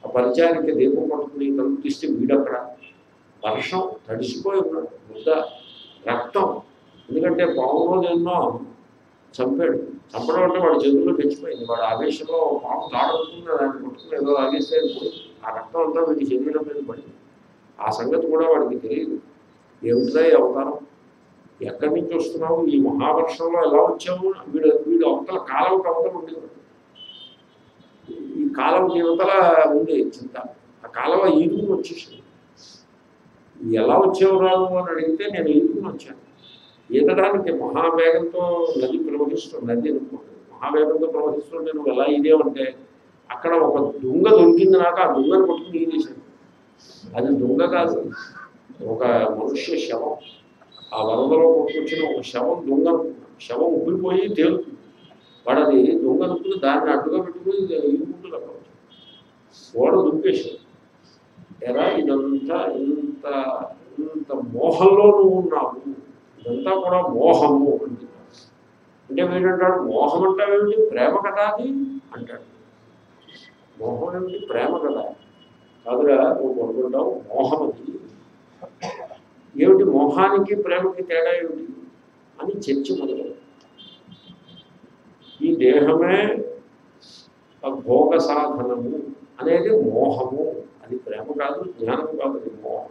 ఆ పరిచయానికి దీపం పట్టుకుని తలుపు తీస్తే వీడక్కడ వర్షం తడిసిపోయి ఉన్నాడు ముద్ద రక్తం ఎందుకంటే పావులో ఎన్నో చంపాడు చంపడం అంటే వాడి చేతుల్లో తెచ్చిపోయింది వాడు ఆవేశంలో పాము తాడుతుంది దాన్ని పట్టుకుని ఏదో లాగేస్తే అది పోయింది. ఆ రక్తం అంతా వీడి శరీరం మీద పడింది ఆ సంగతి కూడా వాడికి తెలియదు ఏమిటా ఈ అవతారం ఎక్కడి నుంచి వస్తున్నావు ఈ మహావర్షంలో ఎలా వచ్చావు వీడు వీడు అవతల కాలం అవతల ఉండేవాడు ఈ కాలం యువతల ఉంది చింత ఆ కాలం ఈదుకుని వచ్చేసింది ఎలా వచ్చావు రాను అని అడిగితే నేను ఈదుకుని వచ్చాను ఈదడానికి మహావేగంతో నది ప్రవహిస్తుంది నది అనుకోండి మహావేగంతో ప్రవహిస్తుంటే నువ్వు ఎలా ఇదేవంటే అక్కడ ఒక దుంగ దొరికింది నాకు ఆ దుంగను పట్టుకుని ఈదేశాను అది దొంగ కాదు ఒక మనుష్య శవం ఆ వరదలో కొట్టుకొచ్చిన ఒక శవం దొంగ అనుకున్నాడు శవం ఉబ్బిపోయి తేలుతుంది వాడు అది దొంగ అనుకుని దాన్ని అడ్డుగా పెట్టుకుని ఇరుకుంటుంది అక్కడ ఓడ దుంపేశాడు ఎరా ఇదంతా ఇంత ఇంత మోహంలో నువ్వు ఉన్నావు ఇదంతా కూడా మోహము అంటున్నాడు అంటే వీడంటాడు మోహం అంటావేమిటి ప్రేమ కదా అది అంటాడు మోహం ఏమిటి ప్రేమ కదా కాదురా నువ్వు కొనుక్కుంటావు మోహం అది ఏమిటి మోహానికి ప్రేమకి తేడా ఏమిటి అని చర్చ మొదలు ఈ దేహమే ఆ భోగ సాధనము అనేది మోహము అది ప్రేమ కాదు జ్ఞానం కాదు అది మోహము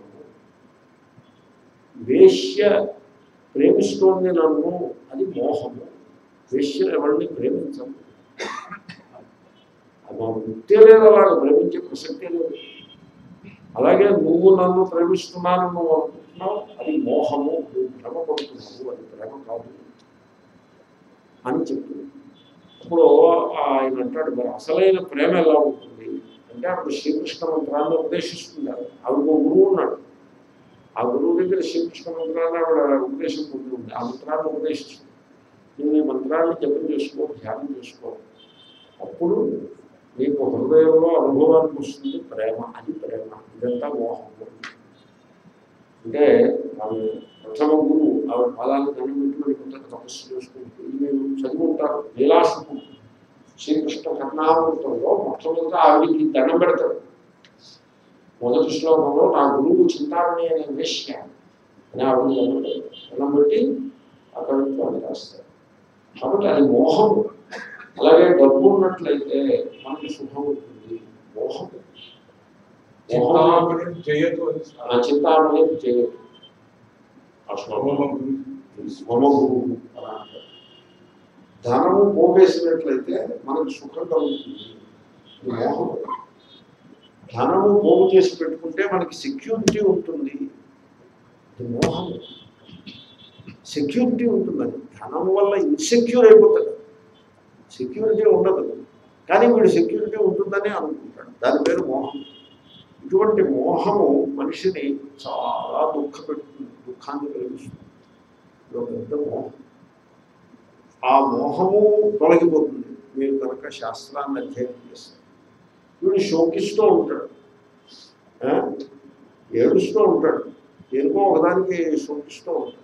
వేశ్య ప్రేమిస్తోంది నన్ను అది మోహము వేశ్య ఎవరిని ప్రేమించము అది మా వృత్తే లేదు అలాగే ప్రేమించే ప్రసక్తే లేదు అలాగే నువ్వు నన్ను ప్రేమిస్తున్నాను నువ్వు అనుకుంటున్నావు అది మోహము నువ్వు భ్రమ పడుతున్నావు అది ప్రేమ కాదు అని చెప్తుంది ఇప్పుడు ఆయన అంటాడు మరి అసలైన ప్రేమ ఎలా ఉంటుంది అంటే అప్పుడు శ్రీకృష్ణ మంత్రాన్ని ఉపదేశిస్తున్నారు ఆవిడ ఒక గురువు ఉన్నాడు ఆ గురువు దగ్గర శ్రీకృష్ణ మంత్రాన్ని ఆవిడ ఉపదేశం పొంది ఉంది ఆ మంత్రాన్ని ఉపదేశిస్తుంది నువ్వు ఈ మంత్రాన్ని జపం చేసుకో ధ్యానం చేసుకో అప్పుడు నీకు హృదయంలో అనుభవానికి వస్తుంది ప్రేమ అది ప్రేమ ఇదంతా మోహం అంటే ఆమె ప్రథమ గురువు ఆవిడ పాదాలను దండం పెట్టుకుని కొంత తపస్సు చేసుకుంటూ ఇది మీరు చదువుకుంటారు లీలాశుకు శ్రీకృష్ణ కర్ణామృతంలో మొట్టమొదట ఆవిడికి దండం పెడతాడు మొదటి శ్లోకంలో నా గురువు చింతామణి అనే వేశ్య అని ఆవిడ దండం పెడతాడు దండం పెట్టి అక్కడ నుంచి వాళ్ళు రాస్తారు కాబట్టి అది మోహం అలాగే డబ్బు ఉన్నట్లయితే మనకి సుఖం ఉంటుంది మోహం మోహం చింతామణి జయతు అని ఆ చింతామణి చేయదు ఆ శ్లోకం హోమం గురించి మమ గురువు అలా అంటారు. ధనము పోగేసినట్లయితే మనకు సుఖం కలుగుతుంది ఇది మోహం ధనము పోగు చేసి పెట్టుకుంటే మనకి సెక్యూరిటీ ఉంటుంది ఇది మోహం సెక్యూరిటీ ఉంటుంది అది ధనం వల్ల ఇన్సెక్యూర్ అయిపోతాడు సెక్యూరిటీ ఉండదు కానీ వీడు సెక్యూరిటీ ఉంటుందని అనుకుంటాడు దాని పేరు మోహం ఇటువంటి మోహము మనిషిని చాలా దుఃఖ పెడుతుంది దుఃఖాన్ని కలిగిస్తుంది ఇది ఒక పెద్ద మోహం ఆ మోహము తొలగిపోతుంది మీరు కనుక శాస్త్రాన్ని అధ్యయనం చేస్తారు వీడు శోకిస్తూ ఉంటాడు ఆ? ఏడుస్తూ ఉంటాడు దేనికో ఒకదానికి శోకిస్తూ ఉంటాడు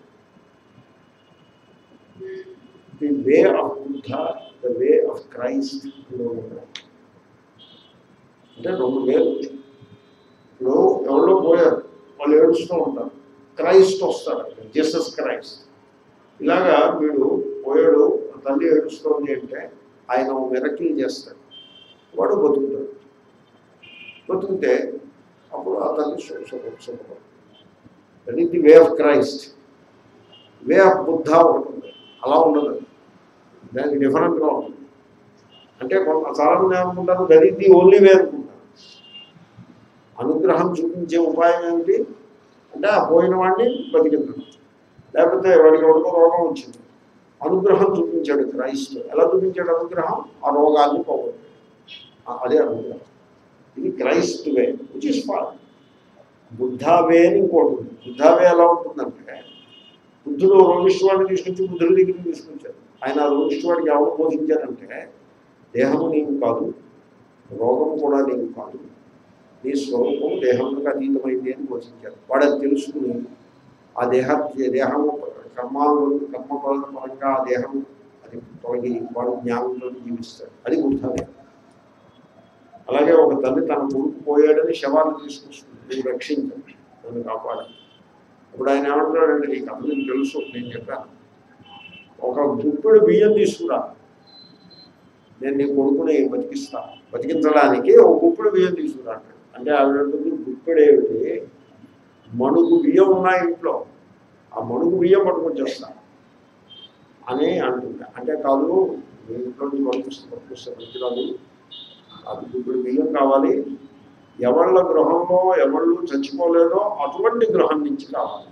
the way of Buddha the way of Christ ఉంటాడు అంటే రెండు వేలు ఇప్పుడు ఎవరో పోయారు వాళ్ళు ఏడుస్తూ ఉంటారు క్రైస్ట్ వస్తాడు జీసస్ క్రైస్ట్ ఇలాగా వీడు పోయాడు ఆ తల్లి ఏడుస్తోంది అంటే ఆయన మెరకిల్ చేస్తాడు వాడు బతుకుతాడు బతుకుతే అప్పుడు ఆ తల్లి సుఖపడు that is the way of Christ way of Buddha ఒకటి ఉంది అలా ఉండదు దానికి డిఫరెంట్గా ఉంటుంది అంటే కొంత చాలామంది ఏమనుకుంటారు that is the only way అనుకుంటారు అనుగ్రహం చూపించే ఉపాయం ఏమిటి అంటే ఆ పోయిన వాడిని బతికించడం లేకపోతే వాడికి ఎవరికో రోగం వచ్చింది అనుగ్రహం చూపించాడు క్రైస్ట్ ఎలా చూపించాడు అనుగ్రహం ఆ రోగాన్ని పోగొట్టాడు ఆ- అదే అనుగ్రహం ఇది Christ way which is fall Buddha way అని ఇంకోటి ఉంది బుద్ధా వే ఎలా ఉంటుందంటే బుద్ధుడు రోగిష్వాడిని తీసుకొచ్చి బుద్ధుడి దగ్గరికి తీసుకొచ్చారు ఆయన ఆ రోగిష్వాడికి ఎవరు బోధించారంటే దేహము నీకు కాదు రోగము కూడా నీకు కాదు నీ స్వరూపం దేహములకు అతీతమైంది అని బోధించారు వాడు అది తెలుసుకుని ఆ దేహ దేహము కర్మాలు కర్మ పరంగా ఆ దేహం అది తొలగి వాడు జ్ఞానంతో జీవిస్తాడు అది బుద్ధమే అలాగే ఒక తల్లి తన కొడుకు పోయాడని శవాన్ని తీసుకొస్తుంది నువ్వు రక్షించండి నన్ను కాపాడు ఇప్పుడు ఆయన ఏమంటున్నాడంటే ఈ కథ నీకు తెలుసు నేను చెప్పాను ఒక గుప్పెడు బియ్యం తీసుకురా నేను నీ కొడుకుని బతికిస్తా బతికించడానికి ఒక గుప్పెడు బియ్యం తీసుకురా అంటాడు అంటే ఆవిడ అంటుంది గుప్పెడు ఏమిటి మణుగు బియ్యం ఉన్నాయి ఇంట్లో ఆ మణుగు బియ్యం పట్టుకొచ్చేస్తా అని అంటుంది అంటే కాదు మీ ఇంట్లో నుంచి పంపిస్తే పంపిస్తే మంచిరాదు అది ఇప్పుడు బియ్యం కావాలి ఎవళ్ళ గృహంలో ఎవళ్ళు చచ్చిపోలేదో అటువంటి గృహం నుంచి కావాలి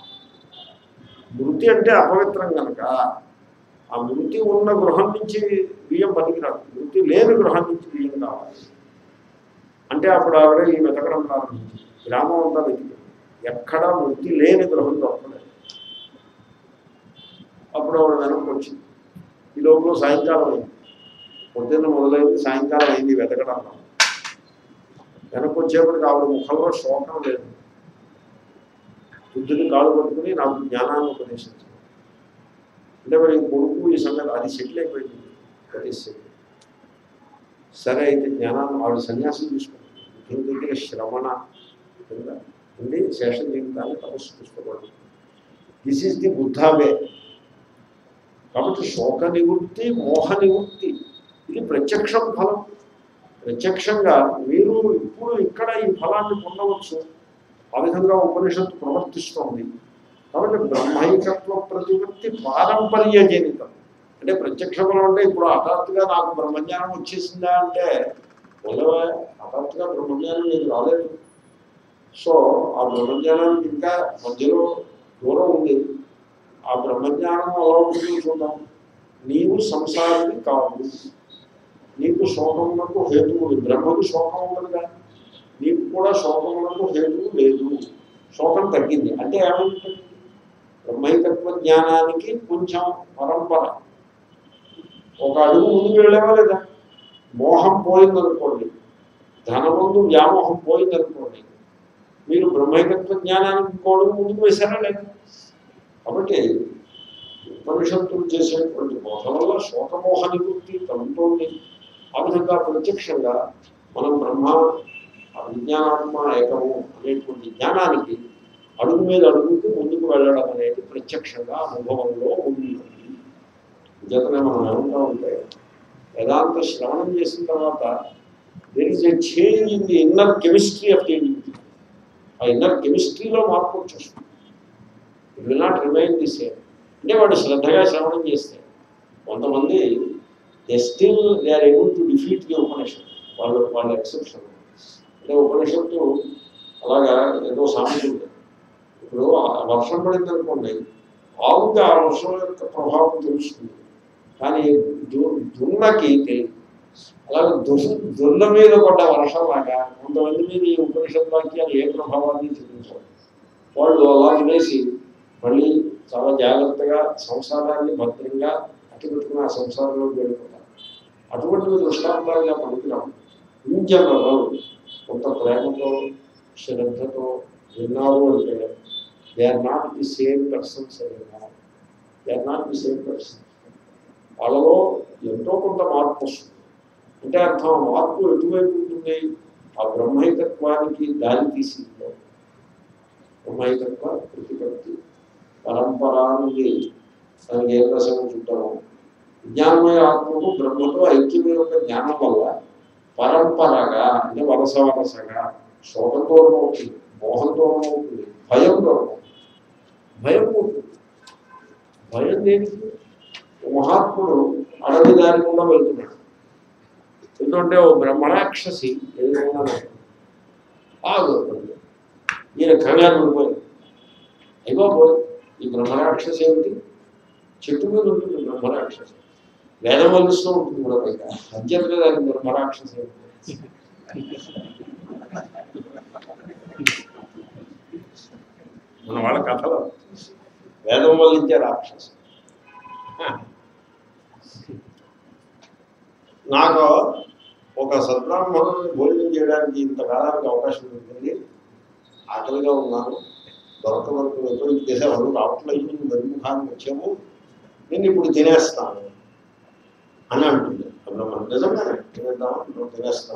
మృతి అంటే అపవిత్రం కనుక ఆ మృతి ఉన్న గృహం నుంచి బియ్యం పనికిరాదు మృతి లేని గృహం నుంచి బియ్యం కావాలి అంటే అప్పుడు ఆవిడ ఈ వెతకడం ప్రారంభించింది గ్రామం అంతా వెతికింది ఎక్కడా మృతి లేని గృహం దొరకలేదు అప్పుడు ఆవిడ వెనక్కి వచ్చింది ఈ లోపల సాయంకాలం అయింది పొద్దున్న మొదలైంది సాయంకాలం అయింది వెతకడంలో వెనక్కి వచ్చేప్పటికి ఆవిడ ముఖంలో శోకం లేదు బుద్ధుని కాలు పట్టుకుని నాకు జ్ఞానాన్ని ఉపదేశించింది అంటే మరి కొడుకు ఈ సంగతి అది సెటిల్ అయిపోయింది అది సెటిల్ సరే అయితే జ్ఞానాన్ని ఆవిడ సన్యాసం తీసుకుంటుంది బుద్ధుని దగ్గర శ్రవణ కింద ఉండి శేష జీవితాన్ని తపస్సు పుస్తకం దిస్ ఈస్ ది బుద్ధావే కాబట్టి శోక నివృత్తి మోహ నివృత్తి ఇది ప్రత్యక్షం ఫలం ప్రత్యక్షంగా మీరు ఇప్పుడు ఇక్కడ ఈ ఫలాన్ని పొందవచ్చు ఆ విధంగా ఉపనిషత్తు ప్రవర్తిస్తోంది కాబట్టి బ్రహ్మైకత్వ ప్రతివృత్తి పారంపర్య జనితం అంటే ప్రత్యక్ష ఫలం అంటే ఇప్పుడు హఠాత్తుగా నాకు బ్రహ్మజ్ఞానం వచ్చేసిందా అంటే ఉండవా హఠాత్తుగా బ్రహ్మజ్ఞానం నీకు రాలేదు సో ఆ బ్రహ్మజ్ఞానానికి ఇంకా మధ్యలో దూరం ఉంది ఆ బ్రహ్మజ్ఞానం ఎలా ఉంటుందో చూద్దాం నీవు సంసారాన్ని కావు నీకు శోకములకు హేతువు బ్రహ్మకు శోకం ఉండదుగా నీకు కూడా శోకములకు హేతువు లేదు శోకం తగ్గింది అంటే ఏమంటుంది బ్రహ్మైకత్వ జ్ఞానానికి కొంచెం పరంపర ఒక అడుగు ముందుకు వెళ్ళావా లేదా మోహం పోయిందనుకోండి ధనముందు వ్యామోహం పోయిందనుకోండి మీరు బ్రహ్మైకత్వ జ్ఞానానికి ఇంకో అడుగు ముందుకు వేశారా లేదా కాబట్టి ఉపనిషత్తులు చేసేటువంటి బోధ వల్ల శోకమోహ నివృత్తి కలుగుతోంది ఆ విధంగా ప్రత్యక్షంగా మనం బ్రహ్మ విజ్ఞానాత్మ ఏకము అనేటువంటి జ్ఞానానికి అడుగు మీద అడుగుతూ ముందుకు వెళ్ళడం అనేది ప్రత్యక్షంగా అనుభవంలో ఉంది జతనే మనం ఏమంటా ఉంటే వేదాంత శ్రవణం చేసిన తర్వాత there is a change in the inner chemistry of the individual ఆ ఇన్నర్ కెమిస్ట్రీలో మార్పు వచ్చేస్తుంది it will not remain the same అంటే వాడు శ్రద్ధగా శ్రవణం చేస్తే కొంతమంది they still they are able to defeat the Upanishad వాళ్ళు వాళ్ళ ఎక్సెప్షన్ అంటే ఉపనిషత్తు అలాగా ఏదో సామెత ఉంది ఇప్పుడు ఆ వర్షం పడింది అనుకోండి ఆవుగా ఆ వర్షం యొక్క ప్రభావం తెలుస్తుంది కానీ దు- దున్నకి తెలియదు అలాగే దుర్ దున్న మీద పడ్డ వర్షం లాగా కొంతమంది మీద ఈ ఉపనిషత్ వాక్యాలు ఏ ప్రభావాన్ని చూపించారు వాళ్ళు అలా వినేసి మళ్ళీ చాలా జాగ్రత్తగా సంసారాన్ని భద్రంగా అట్టిపెట్టుకుని ఆ సంసారంలో వెళ్ళిపోతారు అటువంటి దృష్టాంతాలుగా పనికిరాము ఇంజనరల్ కొంత ప్రేమతో శ్రద్ధతో విన్నారు అంటే they are not the same persons they are not the same person వాళ్ళలో ఎంతో కొంత మార్పు వస్తుంది అంటే అర్థం ఆ మార్పు ఎటువైపు ఉంటుంది ఆ బ్రహ్మైకత్వానికి దారి తీసి బ్రహ్మైకత్వ ప్రతిపత్తి పరంపర నుండి దానికి ఏ రసం చూద్దాము విజ్ఞానమయ ఆత్మకు బ్రహ్మతో ఐక్యమే యొక్క జ్ఞానం వల్ల పరంపరగా అంటే వరస వరసగా శోకంతో అవుతుంది మోహంతో అవుతుంది భయంతో అవుతుంది భయం పోతుంది భయం దేనికి ఓ మహాత్ముడు అడవి దారి గుండా వెళ్తున్నాడు ఎందుకంటే ఓ బ్రహ్మరాక్షసి ఎదురుకున్నాడు ఆగు ఈయన కంగారు పడిపోయింది అయిపోయి ఈ బ్రహ్మరాక్షసి ఏమిటి చెట్టు మీద ఉంటుంది బ్రహ్మరాక్షసి వేదం వల్లిస్తూ ఉంటుంది కూడా పైగా అత్యంతగా దానికి బ్రహ్మరాక్షసి ఏమిటి మన వాళ్ళ కథలో వేదం వల్లించే రాక్షసి నాకు ఒక సద్బ్రాహ్మణుని భోజనం చేయడానికి ఇంతకాలానికి అవకాశం ఉంటుంది ఆకలిగా ఉన్నాను దొరక వరకు ఎటువంటి చేసేవాళ్ళు రావట్లేదు వెనుముఖానికి వచ్చాము నేను ఇప్పుడు తినేస్తాను అని అంటుంది బ్రహ్మ నిజంగానే తినేద్దామా నువ్వు తినేస్తాను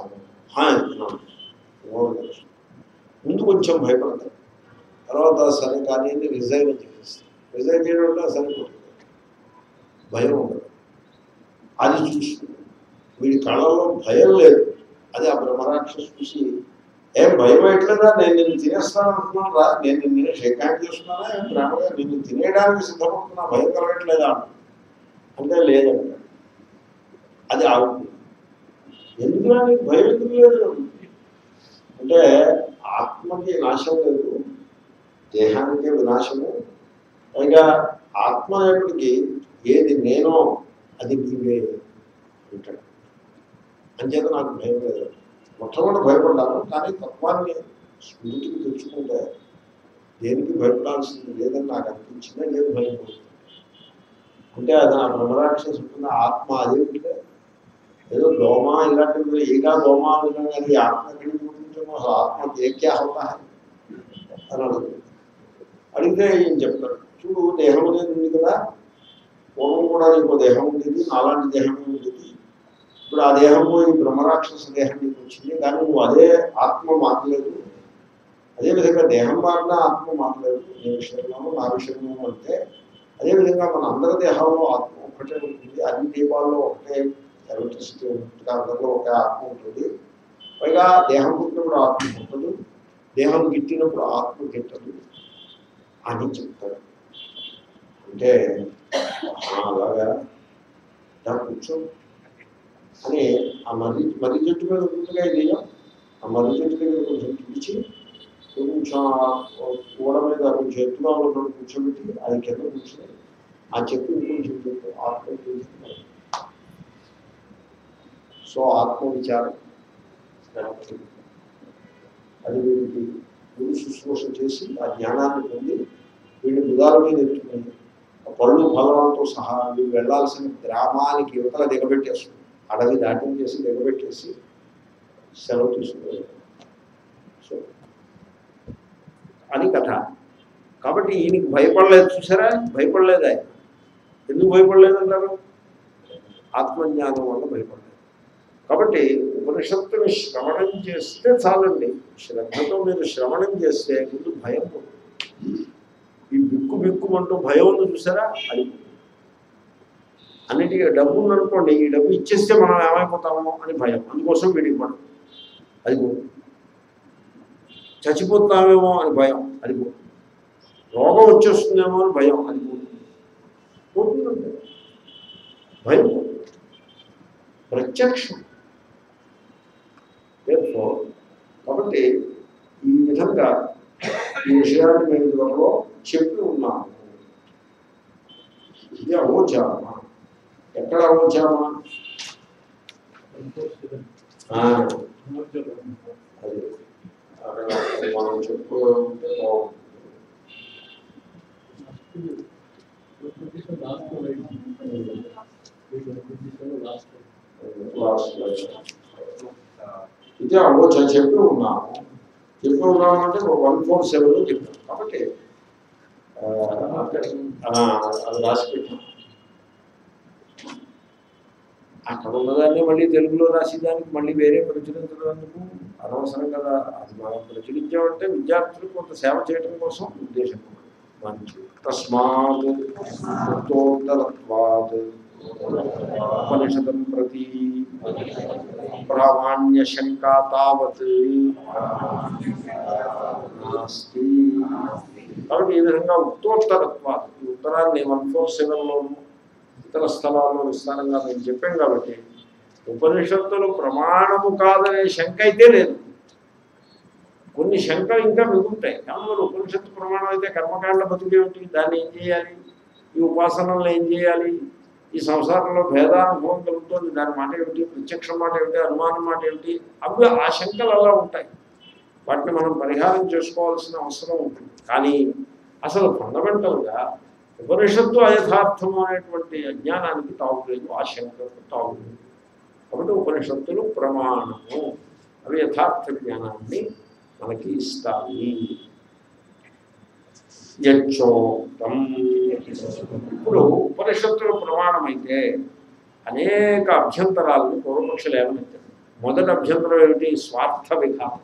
"హా, ఎక్కుతున్నాను నోరు తెరుచు." ముందు కొంచెం భయపడతారు తర్వాత సరే కానీ అని రిజైన్ చేసేస్తారు రిజైన్ చేయడం అంటే సరిపోతుంది భయం ఉండదు అది చూస్తుంది వీడి కళ్ళలో భయం లేదు అది ఆ బ్రహ్మరాక్షసు చూసి ఏం భయం ఎట్లేదా నేను నిన్ను తినేస్తాను అనుకున్నాను రా నేను నిన్ను షేక్ హ్యాండ్ చేస్తున్నానా ఏం ప్రేమగా నిన్ను తినేయడానికి సిద్ధపడుతున్నా భయం కలగట్లేదా అంటే లేదంట అది ఆగుతుంది ఎందుకు నీకు భయం ఎందుకు లేదు అంటే ఆత్మకి నాశం లేదు దేహానికే వినాశము పైగా ఆత్మ అనేప్పటికీ ఏది నేనో అది నీవే అంటాడు అంచేత నాకు భయం లేదు మొట్టమొదటి భయపడ్డాను కానీ తత్వాన్ని స్మృతికి తెచ్చుకుంటే దేనికి భయపడాల్సింది లేదని నాకు అనిపించిందే లేదు భయపడుతుంది అంటే అది ఆ బ్రహ్మరాక్షసు ఉంటుంది ఆత్మ అదేమిటే ఏదో దోమ ఇలాంటివి ఏకా దోమ అనగా అది ఆత్మ ఎక్కడికి పుట్టించమో అసలు ఆత్మ ఏక్యా అవుతా అని అడుగుతుంది అడిగితే ఏం చెప్తాడు చూడు దేహం అనేది ఉంది కదా పూర్వం కూడా నీకు దేహం ఉండేది నాలాంటి దేహమే ఉండేది ఇప్పుడు ఆ దేహం పోయి బ్రహ్మరాక్షస దేహం నీకు వచ్చింది కానీ నువ్వు అదే ఆత్మ మారలేదు అదేవిధంగా దేహం మారినా ఆత్మ మారలేదు నీ విషయంలోనూ నా విషయంలోనూ అంటే అదేవిధంగా మన అందరి దేహాల్లో ఆత్మ ఒకటే ఉంటుంది అన్ని దీపాల్లో ఒకటే ఎలక్ట్రిసిటీ ఉంటుంది అందరిలో ఒకే ఆత్మ ఉంటుంది పైగా దేహం పుట్టినప్పుడు ఆత్మ పుట్టదు దేహం గిట్టినప్పుడు ఆత్మ గిట్టదు అని చెప్తాడు అంటే "ఆ, అలాగా దా కూర్చో అని ఆ మర్రి మర్రి చెట్టు మీద ఉంటుందిగా ఇది ఆ మర్రి చెట్టు దగ్గర కొంచెం పిలిచి కొంచెం ఆ గోడ మీద కొంచెం ఎత్తుగా ఉన్నప్పుడు కూర్చోబెట్టి అది కింద కూర్చొని ఆ చెట్టు కొంచెం చెప్పు ఆత్మ తెలుస్తుంది సో ఆత్మ విచారం జరుగుతుంది. అది వీడికి గురు శుశ్రూష చేసి ఆ జ్ఞానాన్ని పొంది వీడిని బుధాల మీద ఎత్తుకుని ఆ పళ్ళు ఫలాలతో సహా వీడు వెళ్లాల్సిన గ్రామానికి యువతల దిగబెట్టేస్తుంది అడవి దాటించేసి దిగబెట్టేసి సెలవు తీసుకుని సో అని కథ కాబట్టి ఈయనకి భయపడలేదు చూసారా భయపడలేదు ఆయన ఎందుకు భయపడలేదంటారు ఆత్మజ్ఞానం వల్ల భయపడలేదు కాబట్టి ఉపనిషత్తుని శ్రవణం చేస్తే చాలండి శ్రద్ధతో మీరు శ్రవణం చేస్తే ముందు భయం పోతుంది. ఈ బిక్కు బిక్కుమంటూ భయం ఉంది చూసారా అది పోతుంది. అన్నిటికీ డబ్బు ఉందనుకోండి ఈ డబ్బు ఇచ్చేస్తే మనం ఏమైపోతామో అని భయం అందుకోసం వీడికి మనం అది పోతుంది. చచ్చిపోతామేమో అని భయం అది పోతుంది రోగం వచ్చేస్తుందేమో అని భయం అది పోతుంది పోతుందండి భయం పోతుంది. ప్రత్యక్షం Therefore, కాబట్టి ఈ విధంగా ఈ విషయాన్ని మేము త్వరలో చెప్పి ఉన్నాము ఇది అవోచామా ఎక్కడ అవోచామా ఆ, అది అక్కడ మనం చెప్పుకుంటే బాగుంటుంది లాస్ట్ ఇది అవోచ చెప్పి ఉన్నాము చెప్పి ఉన్నాము అంటే వన్ ఫోర్ సెవెన్ చెప్పాం కాబట్టి ఆ, అక్కడ ఆ, అది రాసి పెట్టాం అక్కడ ఉన్నదాన్ని మళ్ళీ తెలుగులో రాసేదానికి మళ్ళీ వేరే ప్రచురించడం ఎందుకు అనవసరం కదా అది మనం ప్రచురించామంటే విద్యార్థులకు కొంత సేవ చేయడం కోసం ఉద్దేశం మంచి తస్మాత్ ఉత్తోత్తరత్వాత్ ఉపనిషదం ప్రతి ప్రామాణ్య శంకా తావత్ నాస్తి కాబట్టి ఈ విధంగా ఉత్తోత్తరత్వాత్ ఈ ఉత్తరాన్ని వన్ ఫోర్ సెవెన్లోను ఇతర స్థలాల్లో విస్తారంగా మేము చెప్పాం కాబట్టి ఉపనిషత్తులు ప్రమాణము కాదనే శంక అయితే లేదు కొన్ని శంకలు ఇంకా మిగులుతాయి కానీ ఉపనిషత్తు ప్రమాణం అయితే కర్మకాండ బతికేమిటి దాన్ని ఏం చేయాలి ఈ ఉపాసనలు ఏం చేయాలి ఈ సంసారంలో భేదానుభవం కలుగుతుంది దాని మాట ఏమిటి ప్రత్యక్షం మాట ఏమిటి అనుమానం మాట ఏమిటి అవి ఆ శంకలు అలా ఉంటాయి వాటిని మనం పరిహారం చేసుకోవాల్సిన అవసరం ఉంటుంది కానీ అసలు ఫండమెంటల్గా ఉపనిషత్తు అయథార్థము అనేటువంటి అజ్ఞానానికి తావులేదు ఆ శంకకు తావులేదు కాబట్టి ఉపనిషత్తులు ప్రమాణము అవి యథార్థ జ్ఞానాన్ని మనకి ఇస్తాయి యచ్చోక్తం ఇప్పుడు ఉపనిషత్తులు ప్రమాణమైతే అనేక అభ్యంతరాలను పూర్వపక్షులు ఏమనెత్తారు మొదటి అభ్యంతరం ఏమిటి స్వార్థ విఘాతం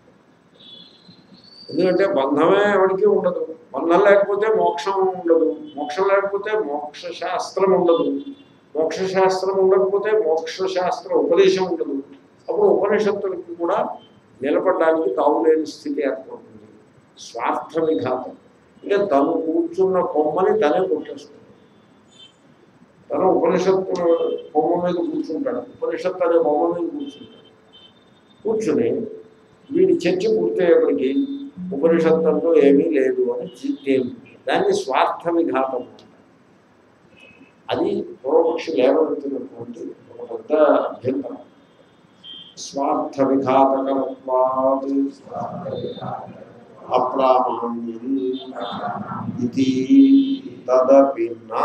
ఎందుకంటే బంధమే ఎవరికి ఉండదు బంధం లేకపోతే మోక్షం ఉండదు మోక్షం లేకపోతే మోక్ష శాస్త్రం ఉండదు మోక్ష శాస్త్రం ఉండకపోతే మోక్ష శాస్త్ర ఉపదేశం ఉండదు అప్పుడు ఉపనిషత్తులకి కూడా నిలబడడానికి తావులేని స్థితి ఏర్పడుతుంది స్వార్థ విఘాతం అంటే తను కూర్చున్న కొమ్మని తనే కొట్టేస్తుంది తను ఉపనిషత్తు కొమ్మ మీద కూర్చుంటాడు ఉపనిషత్తు అనే బొమ్మ మీద కూర్చుంటాడు కూర్చుని వీడి చర్చ పూర్తయ్యేప్పటికీ ఉపనిషత్తులతో ఏమీ లేదు అని తేలింది దాన్ని స్వార్థ విఘాతం అంటారు. అది పూర్వపక్షి లేవనెత్తినటువంటి ఒక పెద్ద అభ్యంతరం స్వార్థ విఘాతకరత్వాత్ అప్రామాణ్యం ఇది తదపి నా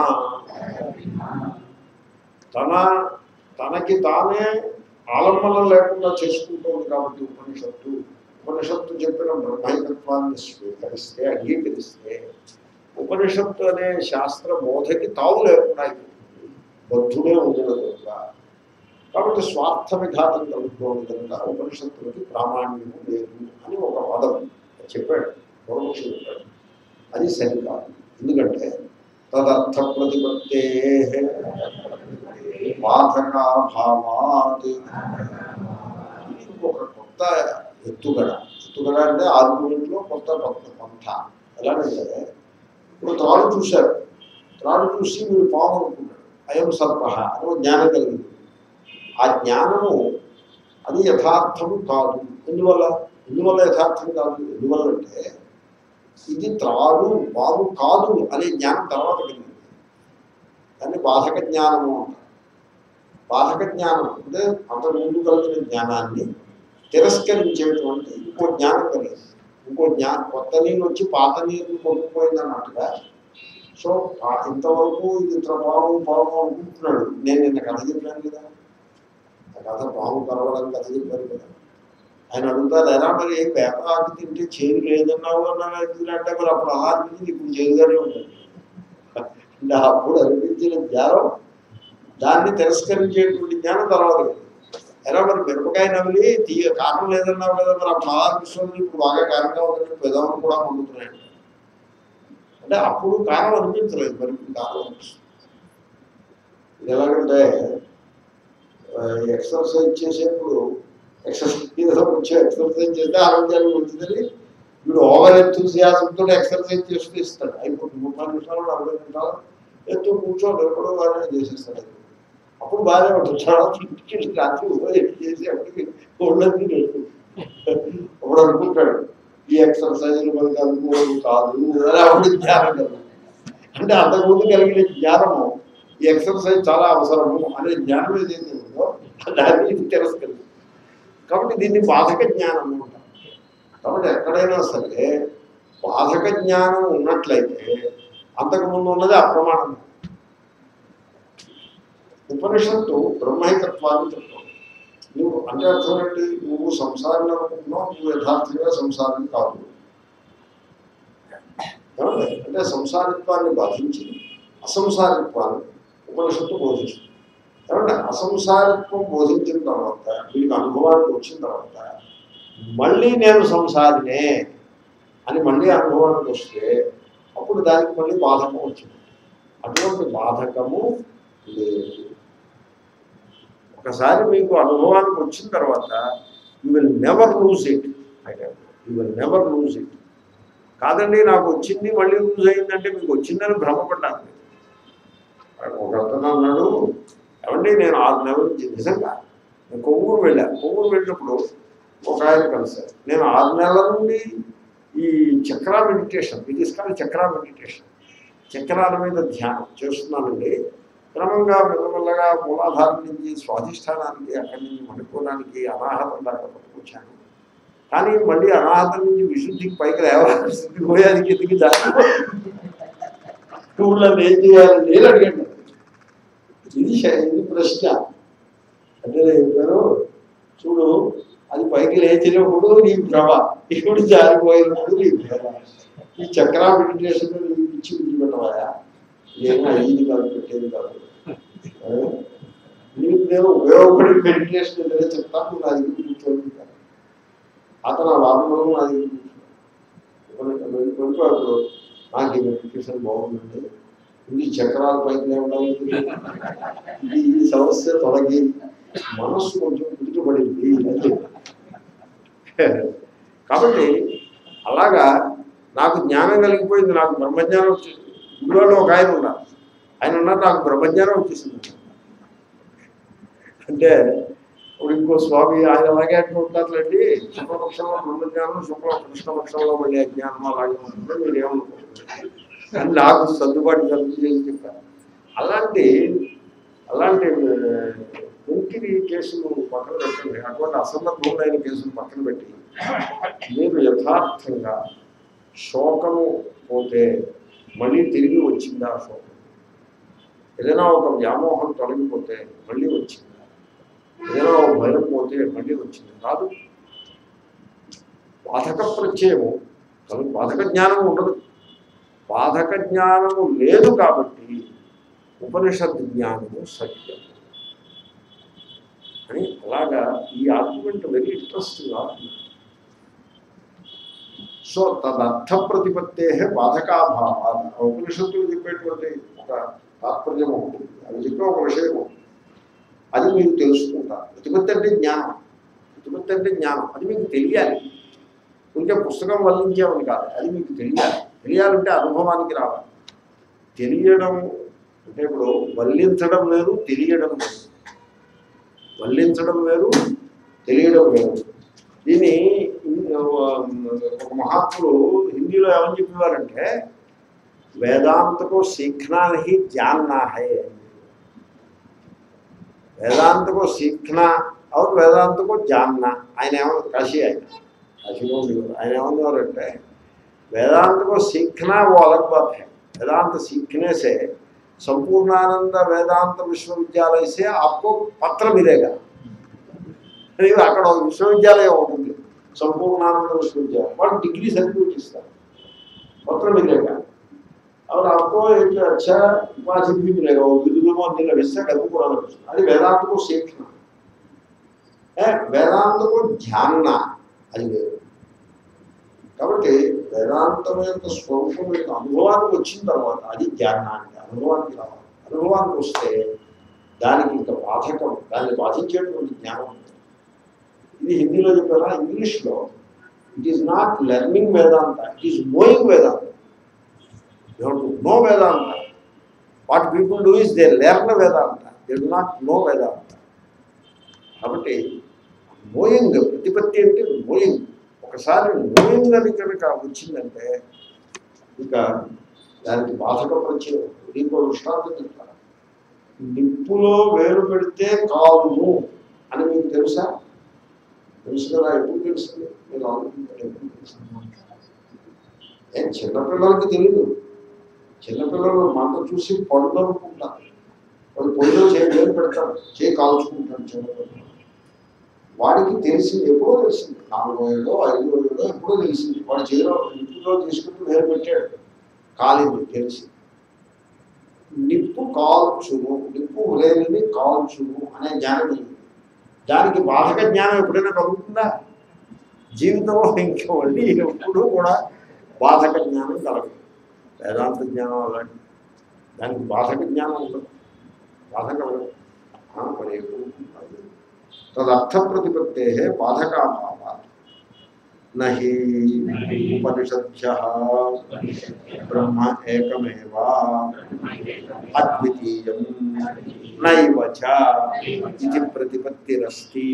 తన తనకి తానే ఆలంబనం లేకుండా చేసుకుంటోంది కాబట్టి ఉపనిషత్తు ఉపనిషత్తు చెప్పిన బ్రహ్మైకత్వాన్ని స్వీకరిస్తే అంగీకరిస్తే ఉపనిషత్తు అనే శాస్త్ర బోధకి తావు లేకుండా అయిపోతుంది బద్ధుడే ఉండదు కనుక కాబట్టి స్వార్థ విఘాతం కలుగుతోంది కనుక ఉపనిషత్తులకి ప్రామాణ్యము లేదు అని ఒక వాదం చెప్పాడు పూర్వపక్షి చెప్పాడు అది సరికాదు ఎందుకంటే తదర్థ ప్రతిపత్తే బాధకాభావాత్ ఇది ఇంకొక కొత్త ఎత్తుగడ ఎత్తుగడ అంటే ఆర్గ్యుమెంట్లో కొత్త కొత్త పంథ ఎలాగంటే ఇప్పుడు త్రాడు చూశారు త్రాడు చూసి మీరు పాము అనుకున్నాడు అయం సర్ప అని ఒక జ్ఞానం కలిగింది ఆ జ్ఞానము అది యథార్థము కాదు ఎందువల్ల ఎందువల్ల యథార్థం కాదు ఎందువల్ల అంటే ఇది త్రాడు పాము కాదు అనే జ్ఞానం తర్వాత కలిగింది దాన్ని బాధక జ్ఞానము అంటారు బాధక జ్ఞానం అంటే అంతకు ముందు కలిగిన జ్ఞానాన్ని తిరస్కరించేటువంటి ఇంకో జ్ఞానం కలిగింది ఇంకో జ్ఞానం కొత్త నీళ్ళు వచ్చి పాత నీరు కొట్టుకుపోయింది అన్నట్టుగా సో ఆ ఇంతవరకు ఇది ఇతర పాము పాము అనుకుంటున్నాడు నేను నిన్న కథ చెప్పాను కదా ఆ కథ పాము కలవడం కథ చెప్పాను కదా ఆయన అడుగుతారు ఎలా మరి వేప ఆకు తింటే చేదు లేదన్నావు అన్నావు ఎందుకంటే మరి అప్పుడు అలా అనిపించింది ఇప్పుడు చేదుగానే ఉంటుంది అంటే అప్పుడు అనిపించిన జ్ఞానం దాన్ని తిరస్కరించేటువంటి జ్ఞానం తర్వాత కలిగింది. ఎలా మరి మిరపకాయ నమిలి తీయ కారణం లేదన్నావు కదా మరి అప్పుడు అలా అనిపిస్తుంది ఇప్పుడు బాగా కారంగా ఉందని పెదవులు కూడా మండుతున్నాయి అంటే అప్పుడు కారణం అనిపించలేదు మరి ఇప్పుడు కారణం అనిపిస్తుంది ఇది ఎలాగంటే ఎక్సర్సైజ్ చేసేప్పుడు ఎక్సర్సైజ్ వచ్చే ఎక్సర్సైజ్ చేస్తే ఆరోగ్యానికి మంచిదని వీడు ఓవర్ ఎంతూసియాసంతో ఎక్సర్సైజ్ చేస్తూ ఇస్తాడు అయిపోతుంది ముప్పై నిమిషాలు నలభై నిమిషాలు ఎత్తు కూర్చో నిలబడు వాడిని చేసేస్తాడు అప్పుడు బాగానే ఉంటుంది చాలా ఇంటికి రాత్రి ఉదయం చేసి అప్పటికి ఒళ్ళన్నీ నేర్చుకుంటాడు అప్పుడు అనుకుంటాడు ఈ ఎక్సర్సైజ్ మనకి అనుకోవడం కాదు అని అప్పుడు జ్ఞానం కదా అంటే అంతకుముందు కలిగిన జ్ఞానము ఈ ఎక్సర్సైజ్ చాలా అవసరము అనే జ్ఞానం ఏదైతే ఉందో దాన్ని ఇది తిరస్కరించింది కాబట్టి దీన్ని బాధక జ్ఞానం అంటారు కాబట్టి ఎక్కడైనా సరే బాధక జ్ఞానం ఉన్నట్లయితే అంతకుముందు ఉన్నది అప్రమాణం ఉపనిషత్తు బ్రహ్మైకత్వాన్ని చెప్తావు నువ్వు అంటే అర్థం ఏంటి నువ్వు సంసారం అనుకుంటున్నావు నువ్వు యథార్థంగా సంసారం కాదు ఏమండి? అంటే సంసారిత్వాన్ని బాధించి అసంసారిత్వాన్ని ఉపనిషత్తు బోధిస్తుంది ఏమంటే అసంసారిత్వం బోధించిన తర్వాత వీడికి అనుభవానికి వచ్చిన తర్వాత మళ్ళీ నేను సంసారినే అని మళ్ళీ అనుభవానికి వస్తే అప్పుడు దానికి మళ్ళీ బాధకం వచ్చింది అటువంటి బాధకము లేదు ఒకసారి మీకు అనుభవానికి వచ్చిన తర్వాత you will never lose it you will never lose it కాదండి నాకు వచ్చింది మళ్ళీ లూజ్ అయిందంటే మీకు వచ్చిందని భ్రమపడ్డాను ఒక అతను అన్నాడు ఏమండి నేను ఆరు నెలల నుంచి నిజంగా నేను కొవ్వూరు వెళ్ళాను కొవ్వూరు వెళ్ళినప్పుడు ఒక ఆయన కలిశారు నేను ఆరు నెలల నుండి ఈ చక్రా మెడిటేషన్ ఇది ఇస్తాను చక్రా మెడిటేషన్ చక్రాల మీద ధ్యానం చేస్తున్నానండి క్రమంగా మెల్లమెల్లగా మూలాధారం నుంచి స్వాధిష్టానానికి అక్కడి నుంచి మణిపూరానికి అనాహతం దాకా పట్టుకొచ్చాను కానీ మళ్ళీ అనాహతం నుంచి విశుద్ధికి పైకి లేవాలి శుద్ధి పోయేది కిందికి దాకా టూర్లో ఏం చేయాలి నేను అడిగాను ఇది శ- ఇది ప్రశ్న అంటే నేను చెప్పాను చూడు అది పైకి లేచినప్పుడు నీ భ్రమ ఇప్పుడు జారిపోయినప్పుడు నీ భ్రమ ఈ చక్రా మెడిటేషన్ నీకు ఇచ్చి విడిచిపెట్టవాయా ఏమో అయ్యింది కాదు పెట్టేది కాదు ఆ? నీకు నేను ఉపయోగపడే మెడిటేషన్ ఏదైనా చెప్తాను నువ్వు నా దగ్గర కూర్చోండి అతను ఆ వారం రోజులు నా దగ్గర కూర్చున్నాడు వెళ్ళిపోయాడు నాకు ఈ మెడిటేషన్ బాగుందండి ఇది చక్రాల పైకి లేవడం ఇది ఈ సమస్య తొలగి మనస్సు కొంచెం కుదుటపడింది అని చెప్పాను. కాబట్టి అలాగా నాకు జ్ఞానం కలిగిపోయింది నాకు బ్రహ్మజ్ఞానం వచ్చింది గుడివాళ్ళు ఒక ఆయన ఉన్నారు ఆయన ఉన్నారు నాకు బ్రహ్మజ్ఞానం వచ్చేసింది అంటే ఇప్పుడు ఇంకో స్వామి ఆయన అలాగే అంటూ ఉంటారులేండి శుక్లపక్షంలో బ్రహ్మజ్ఞానం శుక్ల కృష్ణపక్షంలో మళ్ళీ అజ్ఞానం అలాగే ఉంటుంది మీరు ఏమనుకుంటున్నారు అని నాకు సర్దుబాటు కలిగి చేసి చెప్పారు అలాంటి అలాంటి ముంకిరి కేసులు పక్కన పెట్టండి అటువంటి అసందర్భమైన కేసులు పక్కన పెట్టి మీరు యథార్థంగా శోకము పోతే మళ్ళీ తిరిగి వచ్చిందా ఆ శోకం ఏదైనా ఒక వ్యామోహం తొలగిపోతే మళ్ళీ వచ్చిందా ఏదైనా ఒక భయం పోతే మళ్ళీ వచ్చింది కాదు బాధక ప్రత్యయము కానీ బాధక జ్ఞానం ఉండదు బాధక జ్ఞానము లేదు కాబట్టి ఉపనిషత్ జ్ఞానము సత్యం అని అలాగా ఈ argument very interesting argument so తదర్థ ప్రతిపత్తే బాధకాభావ ఉపనిషత్తులు చెప్పేటువంటి ఒక తాత్పర్యం ఉంటుంది అది చెప్పే ఒక విషయం ఉంటుంది అది మీకు తెలుసుకుంటారు ప్రతిపత్తి అంటే జ్ఞానం ప్రతిపత్తి అంటే జ్ఞానం అది మీకు తెలియాలి ఇంకే పుస్తకం వల్లించామని కాదు అది మీకు తెలియాలి తెలియాలంటే అనుభవానికి రావాలి తెలియడం అంటే ఇప్పుడు వల్లించడం వేరు తెలియడం వేరు వల్లించడం వేరు తెలియడం వేరు దీన్ని ఒక మహాత్ములు హిందీలో ఏమని చెప్పేవారంటే వేదాంతకు సీఖనా నహి జాన్నా హై వేదాంతకు సీఖనా और వేదాంత को जानना ఆయన ఏమో కాశీ ఆయన కాశీలో ఉండేవారు ఆయన ఏమన్నారంటే वेदांत को सीखना वो अलग बात है वेदांत सीखने से संपूर्णानंद वेदांत विश्वविद्यालय से आपको पत्र मिलेगा ఇది అక్కడ ఒక విశ్వవిద్యాలయం ఉంటుంది సంపూర్ణానంద విశ్వవిద్యాలయం వాళ్ళు డిగ్రీ సర్టిఫికేట్ ఇస్తారు पत्र मिलेगा और आपको एक अच्छा उपाधि भी मिलेगा वो बिरुदों में लभिस्ता डब्बू కూడా లభిస్తుంది అది వేదాంత को सीखना है వేదాంత को जानना అది వేరు కాబట్టి వేదాంతం యొక్క స్వరూపం యొక్క అనుభవానికి వచ్చిన తర్వాత అది జ్ఞానానికి అనుభవానికి రావాలి అనుభవానికి వస్తే దానికి ఇంకా బాధకం దాన్ని బాధించేటువంటి జ్ఞానం ఉంది. ఇది హిందీలో చెప్పారా ఇంగ్లీష్లో it is not learning Vedanta it is knowing Vedanta you to know Vedanta what people do is they learn Vedanta they do not know Vedanta కాబట్టి నోయింగ్ ప్రతిపత్తి అంటే నోయింగ్ ఒకసారి నోయింగ్ అని కనుక వచ్చిందంటే ఇక దానికి బాధక ప్రత్యయం ఇంకో దృష్టాంతం చెప్తాను నిప్పులో వేలు పెడితే కాలును అని మీకు తెలుసా తెలుసు కదా ఎప్పుడు తెలుస్తుంది మీరు ఆలోచించారు ఎప్పుడు తెలుసు ఏం చిన్నపిల్లలకి తెలియదు చిన్నపిల్లలు మంట చూసి పళ్ళు అనుకుంటారు వాళ్ళు పొడిలో చేయి వేలు పెడతారు చేయి కాల్చుకుంటారు చిన్నపిల్లలు వాడికి తెలిసింది ఎప్పుడో తెలిసింది నాలుగో ఏళ్ళో ఐదో ఏళ్ళో ఎప్పుడో తెలిసింది వాడు చేతిలో నిప్పులో తీసుకుని వేలు పెట్టాడు కాలింది తెలిసి నిప్పు కాల్చును నిప్పు లేనిది కాల్చును అనే జ్ఞానం కలిగింది దానికి బాధక జ్ఞానం ఎప్పుడైనా కలుగుతుందా జీవితంలో ఇంకా మళ్ళీ ఎప్పుడు కూడా బాధక జ్ఞానం కలగదు వేదాంత జ్ఞానం అలాంటి దానికి బాధక జ్ఞానం ఉండదు బాధ కలగదు ఆ, మరి ఎప్పుడు ఉంటుంది? తదర్థ ప్రతిపత్తే బాధకాభావ నహి ఉపనిషద్భ్య బ్రహ్మ ఏకమేవ అద్వితీయం నైవ చ ఇది ప్రతిపత్తిరస్తి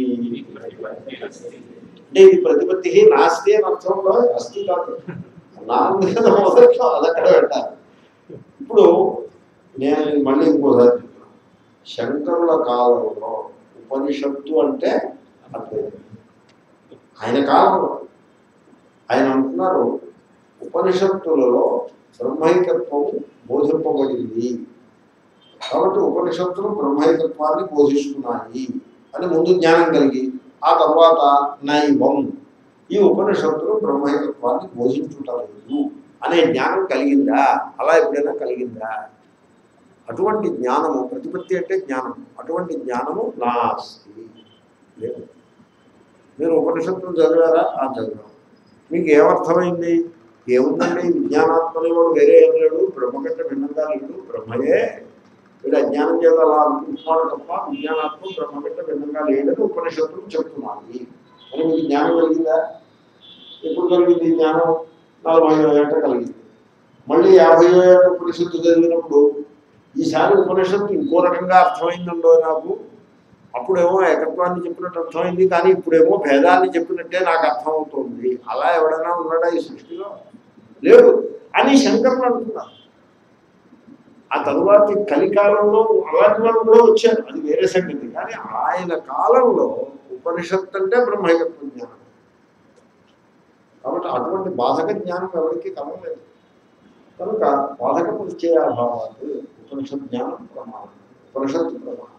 అంటే ఇది ప్రతిపత్తి నాస్తి అని అర్థంలో అస్తి కాదు నాన్న మొదట్లో అదక్కడ పెట్టాలి ఇప్పుడు నేను మళ్ళీ ఇంకోసారి చెప్తున్నాను శంకరుల కాలంలో ఉపనిషత్తు అంటే అద్వైతం ఆయన కాలంలో ఆయన అంటున్నారు ఉపనిషత్తులలో బ్రహ్మైకత్వము బోధింపబడింది కాబట్టి ఉపనిషత్తులు బ్రహ్మైకత్వాన్ని బోధిస్తున్నాయి అని ముందు జ్ఞానం కలిగి ఆ తర్వాత నైవం ఈ ఉపనిషత్తులు బ్రహ్మైకత్వాన్ని బోధించుటలేదు అనే జ్ఞానం కలిగిందా అలా ఎప్పుడైనా కలిగిందా అటువంటి జ్ఞానము ప్రతిపత్తి అంటే జ్ఞానం అటువంటి జ్ఞానము నాస్తి లేదు మీరు ఉపనిషత్తులు చదివారా ఆ చదివాం మీకు ఏమర్థమైంది ఏముందండి విజ్ఞానాత్మని వాడు వేరే ఏం లేడు బ్రహ్మ కంటే భిన్నంగా లేడు బ్రహ్మయే వీడు అజ్ఞానం చేత అలా అనుకుంటున్నాడు తప్ప విజ్ఞానాత్మ బ్రహ్మ కంటే భిన్నంగా లేడని ఉపనిషత్తులు చెప్తున్నాయి అని మీకు జ్ఞానం కలిగిందా ఎప్పుడు కలిగింది ఈ జ్ఞానం నలభై ఏట కలిగింది మళ్ళీ యాభై ఏట ఉపనిషత్తు చదివినప్పుడు ఈసారి ఉపనిషత్తు ఇంకో రకంగా అర్థమైందండో నాకు అప్పుడేమో ఏకత్వాన్ని చెప్పినట్టు అర్థమైంది కానీ ఇప్పుడేమో భేదాన్ని చెప్పినట్టే నాకు అర్థమవుతుంది అలా ఎవడైనా ఉన్నాడా ఈ సృష్టిలో లేడు అని శంకర్లు అంటున్నారు ఆ తరువాతి కలికాలంలో అలాంటి వాళ్ళు కూడా వచ్చారు అది వేరే సంగతి కానీ ఆయన కాలంలో ఉపనిషత్తు అంటే బ్రహ్మైకత్వ జ్ఞానం కాబట్టి అటువంటి బాధక జ్ఞానం ఎవరికి కలగలేదు కనుక బాధక పరిచయాభావాలు ఉపనిషత్ జ్ఞానం ప్రమాణం ఉపనిషత్తు ప్రమాణం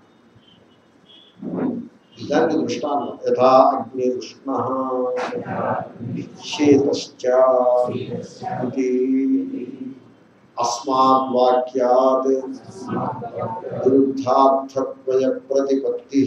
దానికి దృష్టాంతం యథా అగ్ని ఉష్ణ శీతశ్చ ఇది అస్మాత్ వాక్యాత్ విరుద్ధార్థద్వయ ప్రతిపత్తి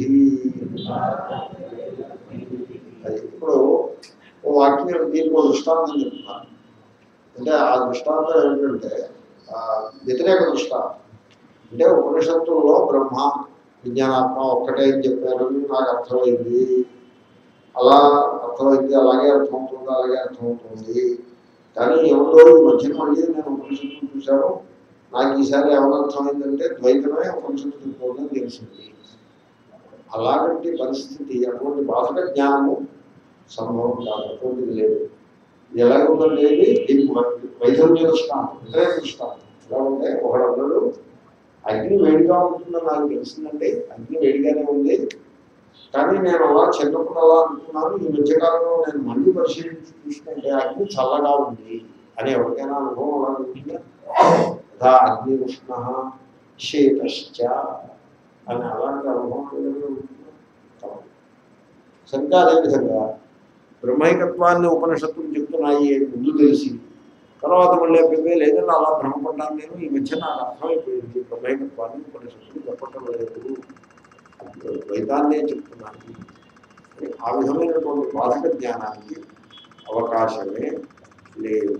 అది ఇప్పుడు ఓ వాక్యం దీనికి ఒక దృష్టాంతం చెప్తున్నాను అంటే ఆ దృష్టాంతం ఏంటంటే ఆ, వ్యతిరేక దృష్టాంతం అంటే ఉపనిషత్తుల్లో బ్రహ్మ విజ్ఞానాత్మ ఒక్కటే అని చెప్పారని నాకు అర్థమైంది అలా అర్థమైంది అలాగే అర్థమవుతుంది అలాగే అర్థమవుతుంది కానీ ఎవరో ఈ మధ్యన మళ్ళీ నేను ఉపనిషత్తులు చూశాను నాకు ఈసారి ఏమైనా అర్థమైందంటే ద్వైతమే ఉపనిషత్తు చెప్పుకోవడం తెలిసింది అలాంటి పరిస్థితి అటువంటి బాధక జ్ఞానము సంభవం కాదు అటువంటిది లేదు ఇది ఎలా ఉందని లేదు దీనికి వైద్య దృష్టాంతం వ్యతిరేక దృష్టాంతం ఎలా ఉంటే ఒకడన్నాడు అగ్ని వేడిగా ఉంటుందని నాకు తెలిసిందంటే అగ్ని వేడిగానే ఉంది కానీ నేను అలా చిన్నప్పుడు అలా అనుకున్నాను ఈ మధ్యకాలంలో నేను మళ్ళీ పరిశీలించి చూసుకుంటే అగ్ని చల్లగా ఉంది అని ఎవరికైనా అనుభవం అలా ఉంటుందా యథా అగ్ని ఉష్ణ శీతశ్చ అని అలాంటి అనుభవం ఏదైనా ఉంటుందా? కాదు. సరిగ్గా అదేవిధంగా బ్రహ్మైకత్వాన్ని ఉపనిషత్తులు చెప్తున్నాయి అని ముందు తెలిసి తర్వాత మళ్ళీ అబ్బాయి లేదంటే అలా భ్రమపడ్డాను నేను ఈ మధ్య నాకు అర్థమైపోయింది బ్రహ్మైకత్వాన్ని ఉపనిషత్తులు చెప్పటం లేదు ద్వైతాన్నే చెప్తున్నాను అని ఆ విధమైనటువంటి బాధక జ్ఞానానికి అవకాశమే లేదు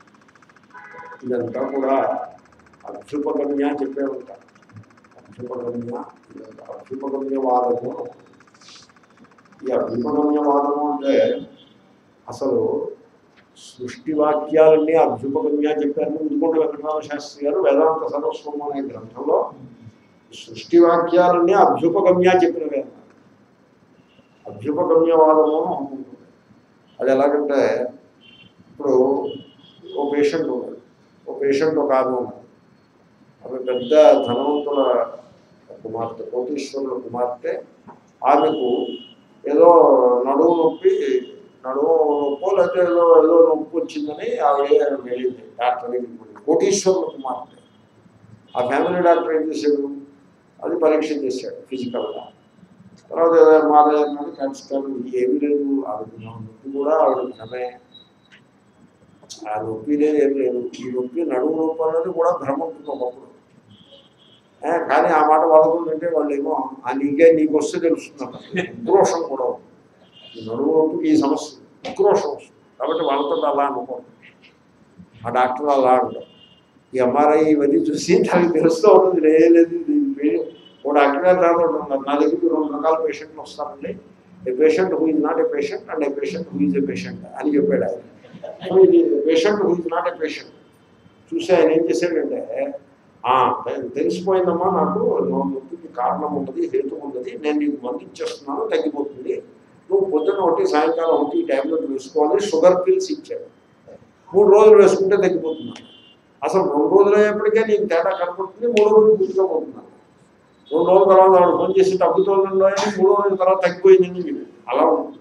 ఇదంతా కూడా అభ్యుపగమ్య చెప్పే ఉంటారు అభ్యుపగమ్య ఇదంతా అభ్యుపగమ్యవాదము అని ఒకటి. ఈ అభ్యుపగమ్యవాదము అంటే అసలు సృష్టి వాక్యాలన్నీ అభ్యుపగమ్య చెప్పారు ముదుకొండ వెంకటరామ శాస్త్రి గారు వేదాంత సర్వస్వం అనే గ్రంథంలో సృష్టి వాక్యాలన్నీ అభ్యుపగమ్య చెప్పినవే అన్నారు అభ్యుపగమ్యవాదము అని ఒకటి ఉంటుంది అది ఎలాగంటే ఇప్పుడు ఓ పేషెంట్ ఉన్నాడు ఓ పేషెంట్ ఒక ఆమె ఉన్నది ఆమె పెద్ద ధనవంతుల కుమార్తె కోటీశ్వరుల కుమార్తె ఆమెకు ఏదో నడువు నొప్పి నడువు నొప్పో లేకపోతే ఏదో ఏదో నొప్పి వచ్చిందని ఆవిడ వెళ్ళింది డాక్టర్ దగ్గరికి పోయింది. కోటీశ్వరుల కుమార్తె ఆ ఫ్యామిలీ డాక్టర్ ఏం చేశాడు అది పరీక్ష చేశాడు ఫిజికల్గా తర్వాత ఏదో ఎంఆర్ఐ అన్నది కన్స్కర్ ఏమీ లేదు ఆవిడ నొప్పి కూడా ఆవిడ భ్రమే ఆ నొప్పి లేదు ఏం లేదు ఈ నొప్పి నడుము నొప్పి అన్నది కూడా భ్రమ ఉంటుంది ఒకప్పుడు ఏ, కానీ ఆ మాట వాడుకుంటుంటే వాళ్ళు ఏమో ఆ నీకే నీకు వస్తే తెలుస్తుంది ఉక్రోషం కూడా ఉంది. ఈ నడుము నొప్పికి ఈ సమస్య ఉక్రోషం వస్తుంది కాబట్టి వాళ్ళతో అలా అనుకోండి ఆ డాక్టర్ అలా అంటారు ఈ ఎంఆర్ఐ ఇవన్నీ చూసి దానికి తెలుస్తూ ఉంటుంది లేదు లేదు ఇది పేరు ఓ డాక్టర్ గారు రాను ఉన్నారు నా దగ్గరికి రెండు రకాల పేషెంట్లు వస్తారండి a patient who is not a patient and a patient who is a patient అని చెప్పాడు ఆయన సో ఇది patient who is not a patient చూసి ఆయన ఏం చేశాడంటే "ఆ, తె- తెలిసిపోయిందమ్మా నాకు నో- నొప్పికి కారణం ఉన్నది హేతు ఉన్నది నేను నీకు మందు ఇచ్చేస్తున్నాను తగ్గిపోతుంది నువ్వు పొద్దున ఒకటి సాయంకాలం ఒకటి ఈ ట్యాబ్లెట్ వేసుకోవాలి షుగర్ పిల్స్ ఇచ్చాడు మూడు రోజులు వేసుకుంటే తగ్గిపోతున్నాను అసలు రెండు రోజులు అయ్యేప్పటికే నీకు తేడా కనపడుతుంది మూడో రోజు పూర్తిగా పోతున్నాను రెండు రోజుల తర్వాత వాడు ఫోన్ చేసి తగ్గుతుందో అని మూడో రోజుల తర్వాత తగ్గిపోయిందని చెప్పి అలా ఉంటుంది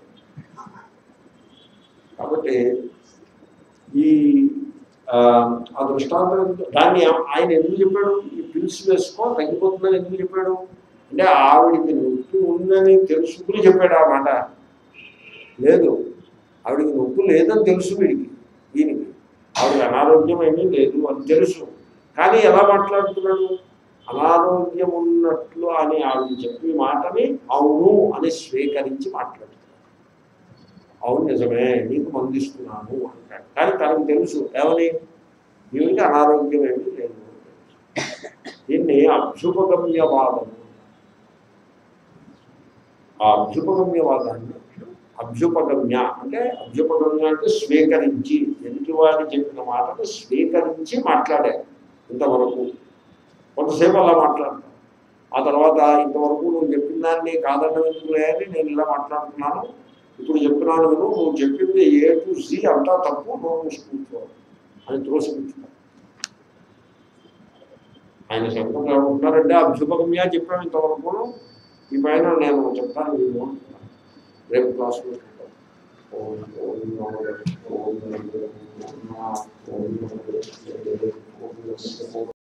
కాబట్టి ఈ ఆ, ఆ దృష్టాంతం ఎందుకు- దాన్ని ఆయన ఎందుకు చెప్పాడు ఈ పిల్స్ వేసుకో తగ్గిపోతుందని ఎందుకు చెప్పాడు అంటే ఆవిడికి నొప్పి ఉందని తెలుసుకుని చెప్పాడు ఆ మాట లేదు ఆవిడికి నొప్పి లేదని తెలుసు వీడికి దీనికి ఆవిడకి అనారోగ్యం ఏమీ లేదు అని తెలుసు కానీ ఎలా మాట్లాడుతున్నాడు అనారోగ్యం ఉన్నట్లు అని ఆవిడ చెప్పి మాటని అవును అని స్వీకరించి మాట్లాడుతాడు అవును నిజమే నీకు మందిస్తున్నాను అంటాడు కానీ తనకు తెలుసు ఏమని ఈవిడికి అనారోగ్యం ఏమీ లేదు దీన్ని అభ్యుపగమ్యవాదము ఆ అభ్యుపగమ్యవాదాన్ని అభ్యుపగమ్య అంటే అభ్యుపగమ్య అంటే స్వీకరించి ఎదుటివాడి చెప్పిన మాటను స్వీకరించి మాట్లాడారు ఇంతవరకు కొంతసేపు అలా మాట్లాడతాను ఆ తర్వాత ఇంతవరకు నువ్వు చెప్పిన దాన్ని కాదన్న ఎందుకులే అని నేను ఇలా మాట్లాడుతున్నాను ఇప్పుడు చెప్తున్నాను విను నువ్వు చెప్పింది ఏ టు సి అంతా తప్పు నువ్వు మూసుకుంటూ అని త్రోసిపుచ్చుతాను ఆయన శంకర్ ఏమంటున్నారంటే అభ్యుపగమ్య చెప్పాము ఇంతవరకు ఈ పైన నేను చెప్తాను వీళ్ళు అంటున్నాను. రేపు క్లాస్లో చెప్తాను. ఓం ఓం నమో ఓం నమో ఓం నమో ఓం నమో ఓం నమో